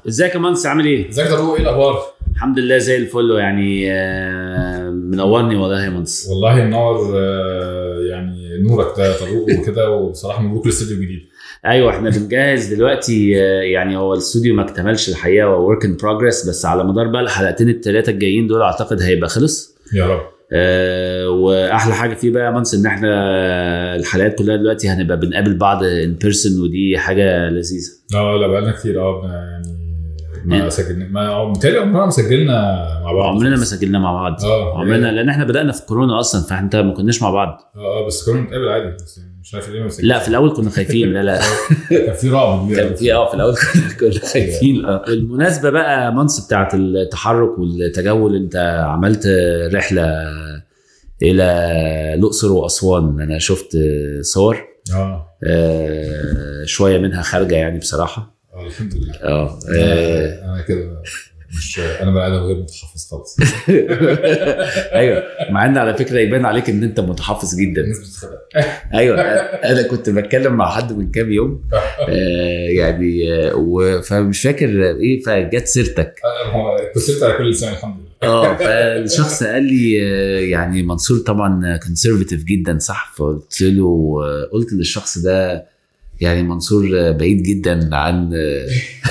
ازيك يا منس عامل ايه؟ ازيك يا طارق ايه الاخبار؟ الحمد لله زي الفل يعني آه، منورني والله يا منس والله منور آه، يعني نورك ده يا طارق وكده وبصراحه مبروك الاستوديو الجديد ايوه احنا بنجهز دلوقتي آه، يعني هو الاستوديو ما اكتملش الحقيقه هو ورك ان بروجرس بس على مدار بقى الحلقتين الثلاثه الجايين دول اعتقد هيبقى خلص يا رب أه واحلى حاجه فيه بقى يا منس ان احنا الحلقات كلها دلوقتي هنبقى بنقابل بعض ان بيرسون ودي حاجه لذيذه اه لا بقالنا كتير اه بن- يعني ما يعني- سجلنا ما متهيألي عمرنا ما سجلنا مع بعض عمرنا ما سجلنا مع بعض اه عمرنا لان احنا بدانا في كورونا اصلا فاحنا ما كناش مع بعض اه اه بس كنا بنتقابل عادي بس مش عارف ليه ما سجلناش لا في الاول كنا خايفين لا لا كان في رعب كبير كان في اه في الاول كنا خايفين اه بالمناسبه بقى منص بتاعت التحرك والتجول انت عملت رحله الى الاقصر واسوان انا شفت صور اه آه، شويه منها خارجه يعني بصراحه آه، الحمد لله اه آه، انا أنا كده مش انا بني ادم غير متحفظ خالص ايوه مع ان على فكره يبان عليك ان انت متحفظ جدا الناس بتتخدع ايوه انا كنت بتكلم مع حد من كام يوم آه، يعني آه، و- فمش فاكر ايه فجت سيرتك آه، هو كسرت على كل لسان الحمد لله اه فالشخص قال لي آه، يعني منصور طبعا كونسرفتيف جدا صح فقلت له آه، قلت للشخص ده يعني منصور آه، بعيد جدا عن آه،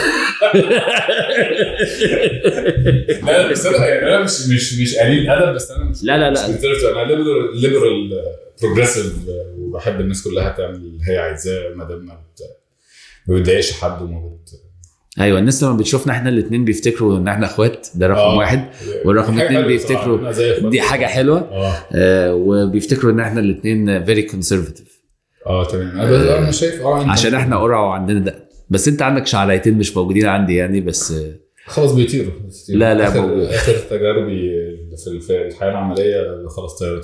لا بس انا يعني انا مش مش مش قليل ادب بس انا مش لا لا مش لا conservative. انا ليبرال ليبرال بروجريسيف وبحب الناس كلها تعمل اللي هي عايزاه ما دام ما بت- ما بتضايقش حد وما بت ايوه الناس لما بتشوفنا احنا الاثنين بيفتكروا ان احنا اخوات ده رقم آه. واحد والرقم حاجة اتنين حلوة بيفتكروا بصراحة. أنا زي إخواتي. دي حاجه حلوه اه آه وبيفتكروا ان احنا الاثنين فيري كونسرفتيف اه تمام انا بس- انا شايف اه أنت- عشان احنا قرع وعندنا ده بس انت عندك شعريتين مش موجودين عندي يعني بس آه، خلاص بيطيروا بيطيروا. لا، لا، اخر موجود. اخر تجاربي في في الحياه العمليه خلاص طيرت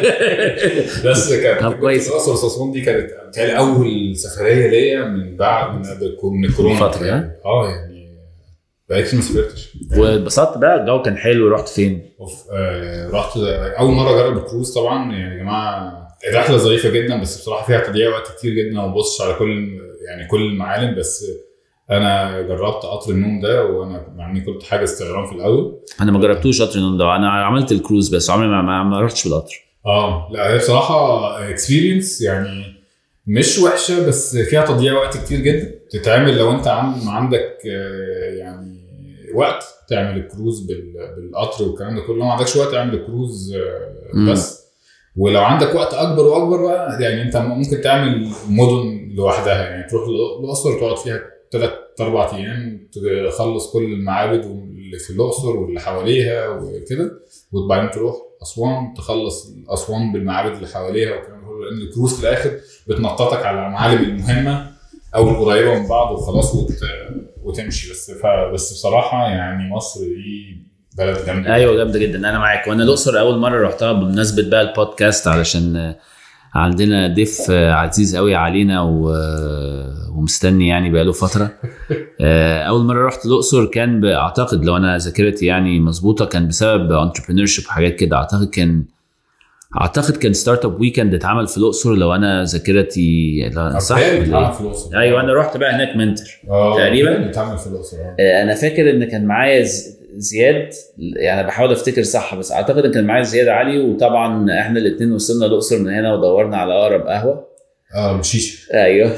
بس كانت طب كويس. الاقصر واسوان دي كانت بتهيألي اول سفريه ليا من بعد من من الكورونا فترة، ها؟ اه يعني بقالي كتير ما سافرتش واتبسطت بقى الجو كان حلو رحت فين؟ اوف آه رحت اول مره اجرب الكروز طبعا يعني يا جماعه الرحله ظريفه جدا بس بصراحه فيها تضييع وقت كتير جدا وما ببصش على كل يعني كل المعالم بس انا جربت قطر النوم ده وانا مع اني كنت حاجز طيران في الاول انا ما جربتوش قطر النوم ده انا عملت الكروز بس عمري ما, ما, ما رحتش بالقطر اه لا هي بصراحه اكسبيرينس يعني مش وحشه بس فيها تضييع وقت كتير جدا تتعمل لو انت عن- عندك آه، يعني وقت تعمل الكروز بال- بالقطر والكلام ده كله لو ما عندكش وقت اعمل الكروز آه، مم. بس ولو عندك وقت اكبر واكبر بقى يعني انت ممكن تعمل مدن لوحدها يعني تروح الاقصر تقعد فيها ثلاث اربع ايام تخلص كل المعابد اللي في الاقصر واللي حواليها وكده وبعدين تروح اسوان تخلص اسوان بالمعابد اللي حواليها والكلام ده كله لان الكروز في الاخر بتنططك على المعالم المهمه او القريبه من بعض وخلاص وت... وتمشي بس ف... بس بصراحه يعني مصر دي بلد جامده ايوه جامده جدا انا معاك وانا الاقصر اول مره رحتها بمناسبه بقى البودكاست علشان آه، عندنا ضيف آه، عزيز قوي علينا و... آه، ومستني يعني بقاله فتره آه، اول مره رحت الاقصر كان ب- اعتقد لو انا ذاكرتي يعني مظبوطه كان بسبب انتربرينور شيب وحاجات كده اعتقد كان اعتقد كان ستارت اب ويكند اتعمل في الاقصر لو انا ذاكرتي لا، صح بتهيألي ولا بيتعمل إيه؟ في الاقصر ايوه انا رحت بقى هناك منتر آه، تقريباً. بيتعمل في الاقصر اه آه، انا فاكر ان كان معايا ز- زياد يعني بحاول افتكر صح بس اعتقد ان كان معايا زياد علي وطبعا احنا الاثنين وصلنا الاقصر من هنا ودورنا على اقرب قهوه اه مشيش ايوه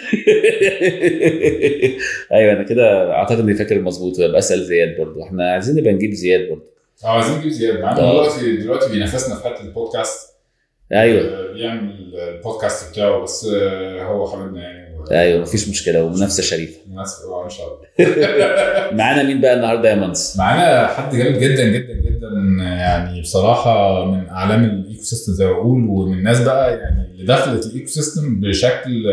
ايوه انا كده اعتقد اني فاكر مظبوط وابقى اسال زياد برضو احنا عايزين نبقى نجيب زياد برضو اه عايزين نجيب زياد معانا آه. دلوقتي دلوقتي بينافسنا في حته البودكاست ايوه آه، بيعمل البودكاست بتاعه بس آه، هو حبيبنا يعني ايوه مفيش مشكله ومنافسه شريفه مناسب اه ان شاء الله معانا مين بقى النهارده يا منص معانا حد جامد جدا جدا جدا يعني بصراحه من اعلام الايكو سيستم زي ما بقول ومن الناس بقى يعني اللي دخلت الايكو سيستم بشكل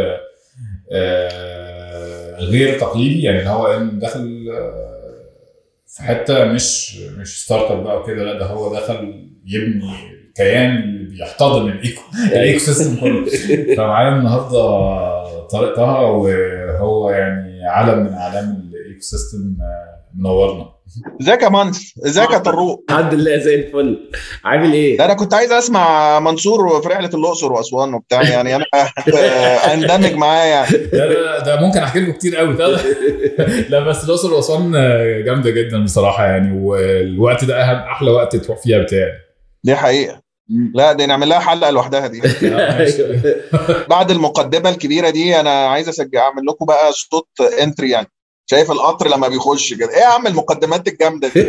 آه، غير تقليدي يعني اللي هو إن دخل آه، في حته مش مش ستارت اب بقى وكده لا ده هو دخل يبني كيان اللي بيحتضن الايكو الايكو سيستم كله فمعانا النهارده طارق طه وهو يعني علم من اعلام الايكو ايكو سيستم منورنا ازيك يا منس ازيك يا طروق الحمد لله زي الفل عامل ايه ده انا كنت عايز اسمع منصور في رحله الاقصر واسوان وبتاع يعني انا اندمج معاه يعني ده, ده, ده ممكن احكي لكم كتير قوي لا بس الاقصر واسوان جامده جدا بصراحه يعني والوقت ده اهم احلى وقت تروح فيها بتاعي دي حقيقه لا دي نعمل لها حلقه لوحدها دي بعد المقدمه الكبيره دي انا عايز اسجل اعمل لكم بقى صوت انتري يعني شايف القطر لما بيخش كده ايه يا عم المقدمات الجامده دي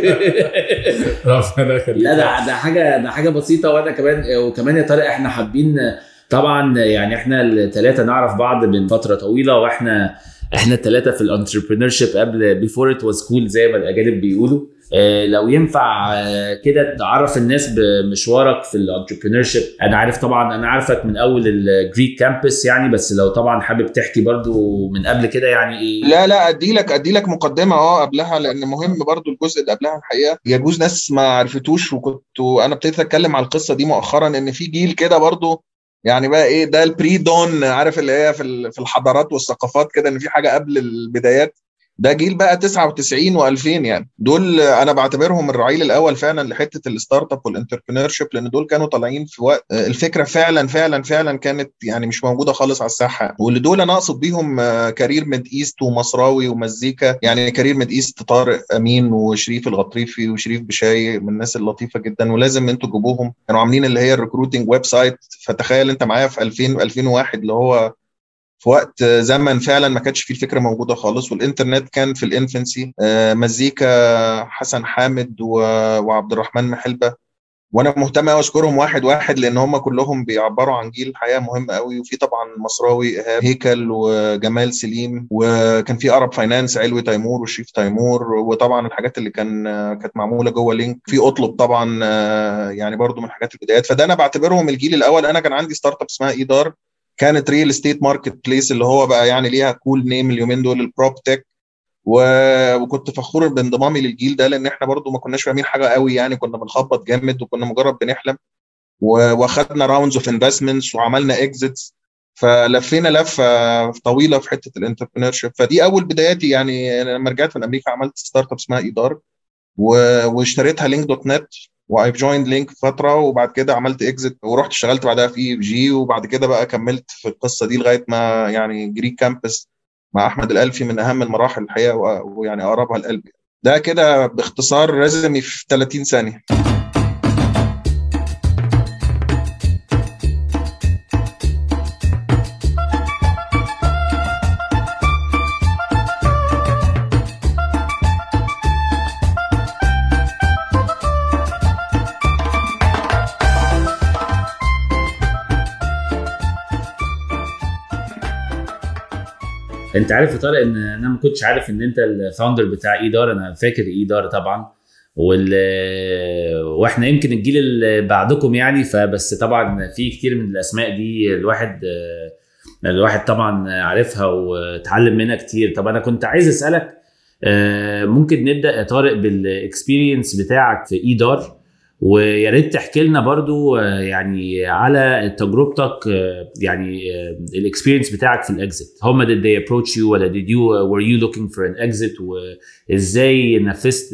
ربنا يخليك لا ده ده حاجه ده حاجه بسيطه وانا كمان وكمان يا طارق احنا حابين طبعا يعني احنا الثلاثه نعرف بعض من فتره طويله واحنا احنا الثلاثه في الانتربرينور شيب قبل بيفور ات واز كول زي ما الاجانب بيقولوا اه لو ينفع اه كده تعرف الناس بمشوارك في الانتربرينور شيب انا عارف طبعا انا عارفك من اول الجريك كامبس يعني بس لو طبعا حابب تحكي برضو من قبل كده يعني ايه لا لا ادي لك ادي لك مقدمه اه قبلها لان مهم برضو الجزء اللي قبلها الحقيقه يجوز ناس ما عرفتوش وكنت انا ابتديت اتكلم على القصه دي مؤخرا ان في جيل كده برضو يعني بقى ايه ده البري دون عارف اللي هي في في الحضارات والثقافات كده ان في حاجه قبل البدايات ده جيل بقى 99 و2000 يعني دول انا بعتبرهم الرعيل الاول فعلا لحته الستارت اب والانتربرينور شيب لان دول كانوا طالعين في وقت الفكره فعلا فعلا فعلا كانت يعني مش موجوده خالص على الساحه واللي دول انا اقصد بيهم كارير ميد ايست ومصراوي ومزيكا يعني كارير ميد ايست طارق امين وشريف الغطريفي وشريف بشاي من الناس اللطيفه جدا ولازم انتوا تجيبوهم كانوا عاملين اللي هي الريكروتنج ويب سايت فتخيل انت معايا في 2000 2001 اللي هو في وقت زمن فعلا ما كانتش فيه الفكره موجوده خالص والانترنت كان في الانفنسي مزيكا حسن حامد وعبد الرحمن محلبه وانا مهتم قوي اشكرهم واحد واحد لان هم كلهم بيعبروا عن جيل الحقيقه مهم قوي وفي طبعا مصراوي ايهاب هيكل وجمال سليم وكان في ارب فاينانس علوي تيمور وشريف تيمور وطبعا الحاجات اللي كان كانت معموله جوه لينك في اطلب طبعا يعني برضو من حاجات البدايات فده انا بعتبرهم الجيل الاول انا كان عندي ستارت اب اسمها ايدار كانت ريل استيت ماركت بليس اللي هو بقى يعني ليها كول نيم اليومين دول البروب تك و... وكنت فخور بانضمامي للجيل ده لان احنا برضو ما كناش فاهمين حاجه قوي يعني كنا بنخبط جامد وكنا مجرد بنحلم و... واخدنا راوندز اوف انفستمنتس وعملنا اكزيتس فلفينا لفه طويله في حته الانتربرينور شيب فدي اول بداياتي يعني لما رجعت من امريكا عملت ستارت اب اسمها ايدار و... واشتريتها لينك دوت نت وايف جويند لينك فتره وبعد كده عملت اكزيت ورحت اشتغلت بعدها في اي جي وبعد كده بقى كملت في القصه دي لغايه ما يعني جريك كامبس مع احمد الالفي من اهم المراحل الحقيقه ويعني اقربها القلب ده كده باختصار ريزمي في 30 ثانيه انت عارف يا طارق ان انا ما كنتش عارف ان انت الفاوندر بتاع ايدار انا فاكر ايدار طبعا وال واحنا يمكن الجيل اللي بعدكم يعني فبس طبعا في كتير من الاسماء دي الواحد الواحد طبعا عارفها واتعلم منها كتير طب انا كنت عايز اسالك ممكن نبدا يا طارق بالاكسبيرينس بتاعك في ايدار ويا ريت تحكي لنا برضو يعني على تجربتك يعني الاكسبيرينس بتاعك في الاكزيت هم did they approach you ولا did you were you looking for an exit وازاي نفذت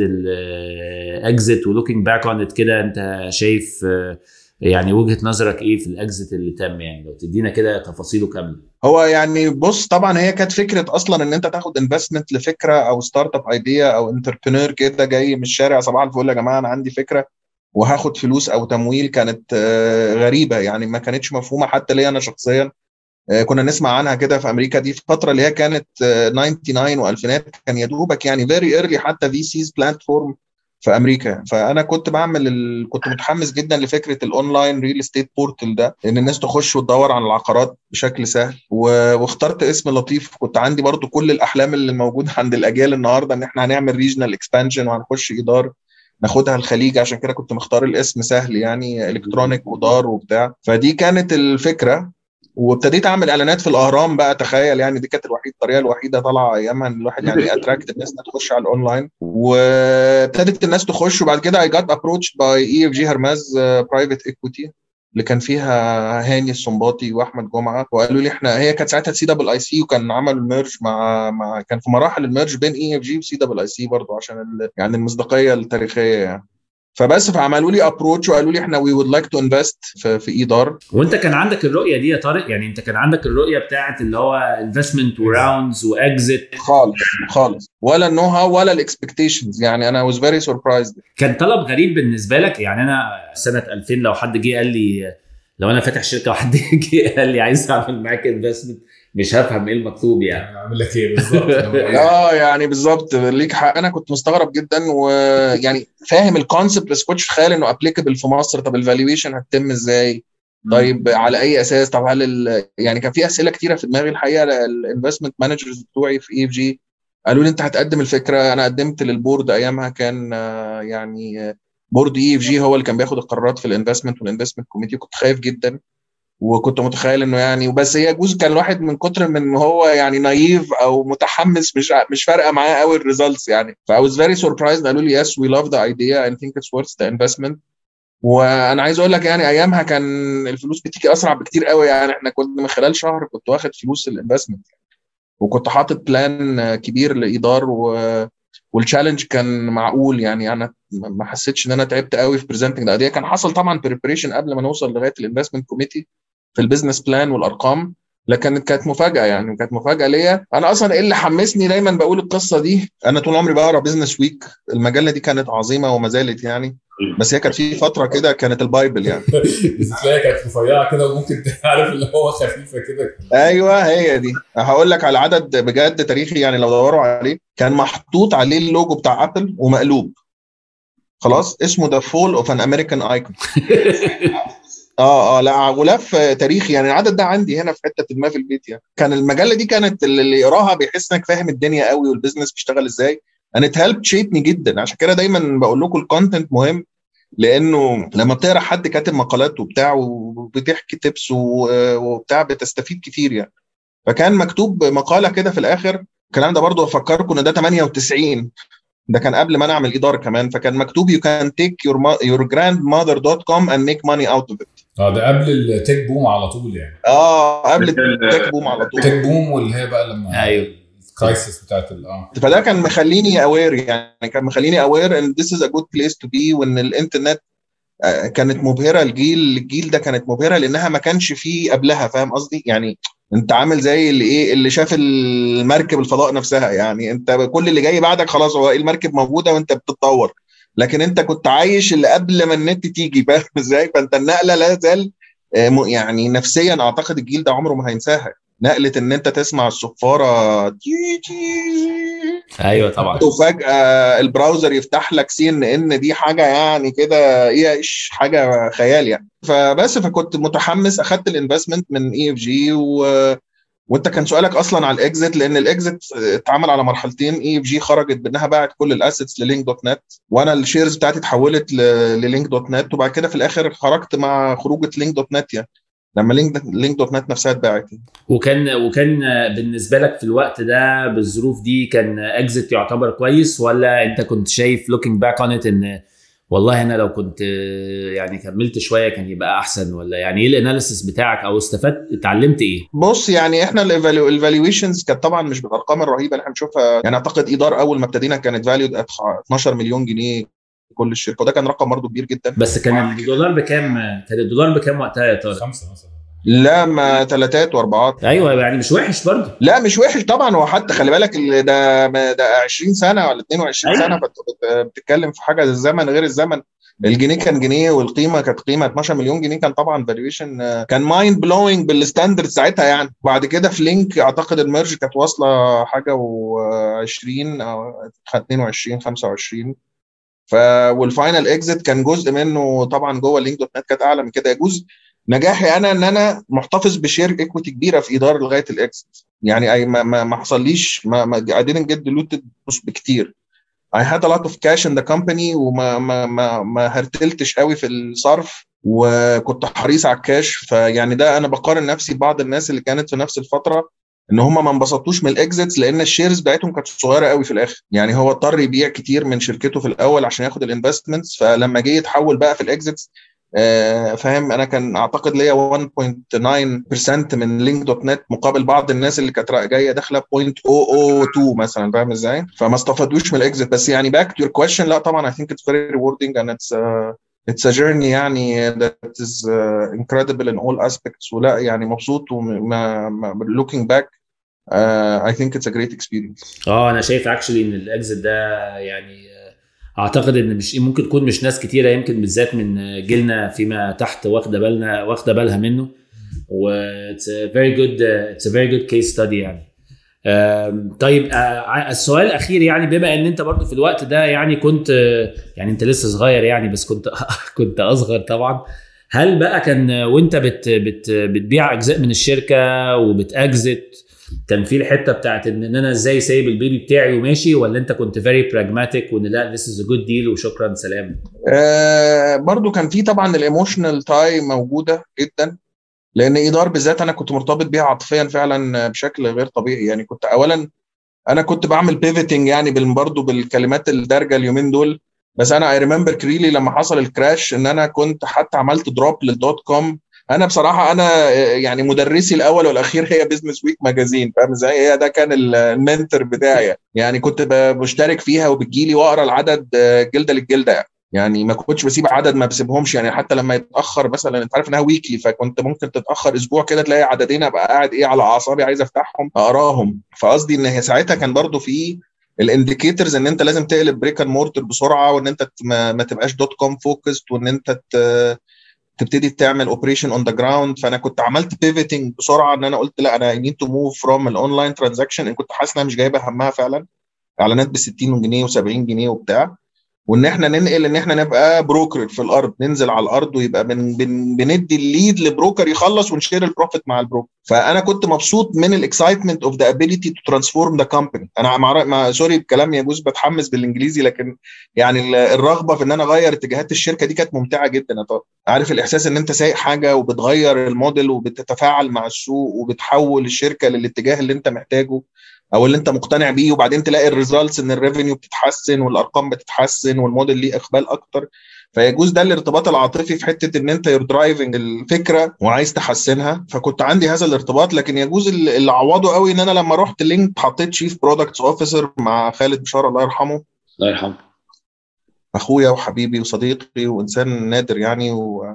الاكزيت ولوكينج باك اون ات كده انت شايف يعني وجهه نظرك ايه في الاكزيت اللي تم يعني لو تدينا كده تفاصيله كامله هو يعني بص طبعا هي كانت فكره اصلا ان انت تاخد انفستمنت لفكره او ستارت اب ايديا او انتربرينور كده جاي من الشارع صباح الفل يا جماعه انا عندي فكره وهاخد فلوس او تمويل كانت غريبه يعني ما كانتش مفهومه حتى ليا انا شخصيا كنا نسمع عنها كده في امريكا دي في الفتره اللي هي كانت 99 والفينات كان يا دوبك يعني فيري ايرلي حتى في سيز بلاتفورم في امريكا فانا كنت بعمل ال... كنت متحمس جدا لفكره الاونلاين ريل استيت بورتال ده ان الناس تخش وتدور عن العقارات بشكل سهل و... واخترت اسم لطيف كنت عندي برضو كل الاحلام اللي موجوده عند الاجيال النهارده ان احنا هنعمل ريجنال اكسبانشن وهنخش اداره ناخدها الخليج عشان كده كنت مختار الاسم سهل يعني الكترونيك ودار وبتاع فدي كانت الفكره وابتديت اعمل اعلانات في الاهرام بقى تخيل يعني دي كانت الوحيده الطريقه الوحيده طالعه ايامها ان الواحد يعني اتراكت الناس تخش على الاونلاين وابتدت الناس تخش وبعد كده اي جات ابروتش باي اي اف جي هرماز برايفت ايكويتي اللي كان فيها هاني السنباطي واحمد جمعه وقالوا لي احنا هي كانت ساعتها سي دبل اي سي وكان عملوا الميرج مع مع كان في مراحل الميرج بين اي اف جي وسي دبل اي سي برضه عشان ال... يعني المصداقيه التاريخيه يعني فبس فعملوا لي ابروتش وقالوا لي احنا وي وود لايك تو انفست في في ايدار وانت كان عندك الرؤيه دي يا طارق يعني انت كان عندك الرؤيه بتاعت اللي هو انفستمنت وراوندز واكزيت خالص خالص ولا النو هاو ولا الاكسبكتيشنز يعني انا واز فيري سربرايزد كان طلب غريب بالنسبه لك يعني انا سنه 2000 لو حد جه قال لي لو انا فاتح شركه وحد جه قال لي عايز اعمل معاك انفستمنت مش هفهم ايه المطلوب يعني اعمل لك ايه بالظبط اه يعني بالظبط ليك حق انا كنت مستغرب جدا ويعني فاهم الكونسبت بس كنتش متخيل انه ابليكابل في مصر طب الفالويشن هتتم ازاي طيب على اي اساس طب هل ال... يعني كان في اسئله كتيره في دماغي الحقيقه الانفستمنت مانجرز بتوعي في اي اف جي قالوا لي انت هتقدم الفكره انا قدمت للبورد ايامها كان يعني بورد اي اف جي هو اللي كان بياخد القرارات في الانفستمنت والانفستمنت كوميتي كنت خايف جدا وكنت متخيل انه يعني وبس هي جزء كان الواحد من كتر من هو يعني نايف او متحمس مش مش فارقه معاه قوي الريزلتس يعني ف I was very surprised قالوا لي yes we love the idea and think it's worth the investment وانا عايز اقول لك يعني ايامها كان الفلوس بتيجي اسرع بكتير قوي يعني احنا كنا من خلال شهر كنت واخد فلوس الانفستمنت وكنت حاطط بلان كبير لايدار و والتشالنج كان معقول يعني انا ما حسيتش ان انا تعبت قوي في بريزنتنج ده كان حصل طبعا بريبريشن قبل ما نوصل لغايه الانفستمنت كوميتي في البيزنس بلان والارقام لكن كانت مفاجاه يعني كانت مفاجاه ليا انا اصلا ايه اللي حمسني دايما بقول القصه دي انا طول عمري بقرا بيزنس ويك المجله دي كانت عظيمه وما زالت يعني بس هي كانت في فتره كده كانت البايبل يعني تلاقيها كانت رفيعه كده وممكن تعرف اللي هو خفيفه كده ايوه هي دي هقول لك على عدد بجد تاريخي يعني لو دوروا عليه كان محطوط عليه اللوجو بتاع ابل ومقلوب خلاص اسمه ذا فول اوف ان امريكان ايكون اه اه لا غلاف تاريخي يعني العدد ده عندي هنا في حته ما في البيت يعني كان المجله دي كانت اللي يقراها بيحس انك فاهم الدنيا قوي والبيزنس بيشتغل ازاي انا اتهلبت شيبني جدا عشان كده دايما بقول لكم الكونتنت مهم لانه لما بتقرا حد كاتب مقالات وبتاع وبتحكي تبس وبتاع بتستفيد كتير يعني فكان مكتوب مقاله كده في الاخر الكلام ده برضه افكركم ان ده 98 ده كان قبل ما انا اعمل اداره كمان فكان مكتوب you can take your, your grandmother.com and make money out of it اه ده قبل التك بوم على طول يعني اه قبل التك بوم على طول التك بوم واللي هي بقى لما ايوه الكرايسيس بتاعت اه فده كان مخليني اوير يعني كان مخليني اوير ان this is a good place to be وان الانترنت كانت مبهره الجيل الجيل ده كانت مبهره لانها ما كانش فيه قبلها فاهم قصدي يعني انت عامل زي اللي ايه اللي شاف المركب الفضاء نفسها يعني انت كل اللي جاي بعدك خلاص هو المركب موجوده وانت بتتطور لكن انت كنت عايش اللي قبل ما النت تيجي فاهم ازاي فانت النقله لا زال يعني نفسيا اعتقد الجيل ده عمره ما هينساها نقله ان انت تسمع الصفاره تي تي ايوه طبعا وفجاه البراوزر يفتح لك سي ان ان دي حاجه يعني كده ايه ايش حاجه خيال يعني فبس فكنت متحمس اخدت الانفستمنت من اي اف جي و وانت كان سؤالك اصلا على الاكزيت لان الاكزيت اتعمل على مرحلتين اي اف جي خرجت بانها باعت كل الاسيتس للينك دوت نت وانا الشيرز بتاعتي اتحولت للينك دوت نت وبعد كده في الاخر خرجت مع خروجه لينك دوت نت يعني لما لينك لينك دوت نت نفسها اتباعت وكان وكان بالنسبه لك في الوقت ده بالظروف دي كان اكزيت يعتبر كويس ولا انت كنت شايف لوكينج باك اون ات ان والله انا لو كنت يعني كملت شويه كان يبقى احسن ولا يعني ايه الاناليسيس بتاعك او استفدت اتعلمت ايه؟ بص يعني احنا الفالويشنز كانت طبعا مش بالارقام الرهيبه اللي احنا بنشوفها يعني اعتقد ايدار اول ما ابتدينا كانت فاليود 12 مليون جنيه كل الشركه وده كان رقم برضه كبير جدا بس كان الدولار بكام كان الدولار بكام وقتها يا طارق؟ خمسه مثلا لا ما ثلاثات واربعات ايوه يعني مش وحش برضه لا مش وحش طبعا هو حتى خلي بالك ده ده 20 سنه ولا 22 أيوة. سنه بتتكلم في حاجه الزمن غير الزمن الجنيه كان جنيه والقيمه كانت قيمه 12 مليون جنيه كان طبعا فالويشن كان مايند بلوينج بالستاندرد ساعتها يعني بعد كده في لينك اعتقد الميرج كانت واصله حاجه و20 او 22 25 ف والفاينل اكزيت كان جزء منه طبعا جوه لينك دوت نت كانت اعلى من كده جزء نجاحي انا ان انا محتفظ بشير ايكويتي كبيره في اداره لغايه الاكزيت يعني أي ما ما, ما حصليش ما, ما I didn't get diluted مش بكتير I had a lot of cash in the company وما ما ما ما هرتلتش قوي في الصرف وكنت حريص على الكاش فيعني ده انا بقارن نفسي ببعض الناس اللي كانت في نفس الفتره ان هم ما انبسطوش من الاكزيتس لان الشيرز بتاعتهم كانت صغيره قوي في الاخر يعني هو اضطر يبيع كتير من شركته في الاول عشان ياخد الانفستمنتس فلما جه يتحول بقى في الاكزيتس آه، فاهم انا كان اعتقد ليا 1.9% من لينك دوت نت مقابل بعض الناس اللي كانت جايه داخله 0.002 مثلا فاهم ازاي؟ فما استفادوش من الاكزit بس يعني باك تو يور كويشن لا طبعا I think it's very rewarding and it's uh, it's a journey يعني that is uh, incredible in all aspects ولا يعني مبسوط وما looking back uh, I think it's a great experience. اه انا شايف اكشلي ان الاكزit ده يعني اعتقد ان مش ممكن تكون مش ناس كتيره يمكن بالذات من جيلنا فيما تحت واخده بالنا واخده بالها منه و it's a very good it's a very good case study يعني طيب السؤال الاخير يعني بما ان انت برضو في الوقت ده يعني كنت يعني انت لسه صغير يعني بس كنت كنت اصغر طبعا هل بقى كان وانت بت بت بتبيع اجزاء من الشركه وبتاكزت كان في الحته بتاعت ان انا ازاي سايب البيبي بتاعي وماشي ولا انت كنت فيري براجماتيك وان لا ذس از ا جود ديل وشكرا سلام آه برضو كان في طبعا الايموشنال تاي موجوده جدا لان ايدار بالذات انا كنت مرتبط بيها عاطفيا فعلا بشكل غير طبيعي يعني كنت اولا انا كنت بعمل بيفتنج يعني برضه بالكلمات الدارجه اليومين دول بس انا اي ريمبر كريلي لما حصل الكراش ان انا كنت حتى عملت دروب للدوت كوم انا بصراحه انا يعني مدرسي الاول والاخير هي بزنس ويك ماجازين فاهم ازاي هي ده كان المنتور بتاعي يعني كنت بشترك فيها وبتجيلي واقرا العدد جلده للجلده يعني يعني ما كنتش بسيب عدد ما بسيبهمش يعني حتى لما يتاخر مثلا انت عارف انها ويكلي فكنت ممكن تتاخر اسبوع كده تلاقي عددين ابقى قاعد ايه على اعصابي عايز افتحهم اقراهم فقصدي ان هي ساعتها كان برضو في الانديكيتورز ان انت لازم تقلب بريك اند مورتر بسرعه وان انت ما, ما تبقاش دوت كوم فوكست وان انت تبتدي تعمل اوبريشن اون ذا جراوند فانا كنت عملت بيفتنج بسرعه ان انا قلت لا انا اي نيد تو موف فروم الاونلاين ترانزاكشن كنت حاسس انها مش جايبه همها فعلا اعلانات ب 60 جنيه و70 جنيه وبتاع وان احنا ننقل ان احنا نبقى بروكر في الارض ننزل على الارض ويبقى بن بن بندي الليد لبروكر يخلص ونشير البروفيت مع البروكر فانا كنت مبسوط من الاكسايتمنت اوف ذا ابيليتي تو ترانسفورم ذا كومباني انا مع, مع سوري بكلام يجوز بتحمس بالانجليزي لكن يعني الرغبه في ان انا اغير اتجاهات الشركه دي كانت ممتعه جدا يا طارق عارف الاحساس ان انت سايق حاجه وبتغير الموديل وبتتفاعل مع السوق وبتحول الشركه للاتجاه اللي انت محتاجه او اللي انت مقتنع بيه وبعدين تلاقي الريزلتس ان الريفينيو بتتحسن والارقام بتتحسن والموديل ليه اقبال اكتر فيجوز ده الارتباط العاطفي في حته ان انت يور درايفنج الفكره وعايز تحسنها فكنت عندي هذا الارتباط لكن يجوز اللي عوضه قوي ان انا لما رحت لينك حطيت شيف برودكتس اوفيسر مع خالد بشار الله يرحمه الله يرحمه اخويا وحبيبي وصديقي وانسان نادر يعني و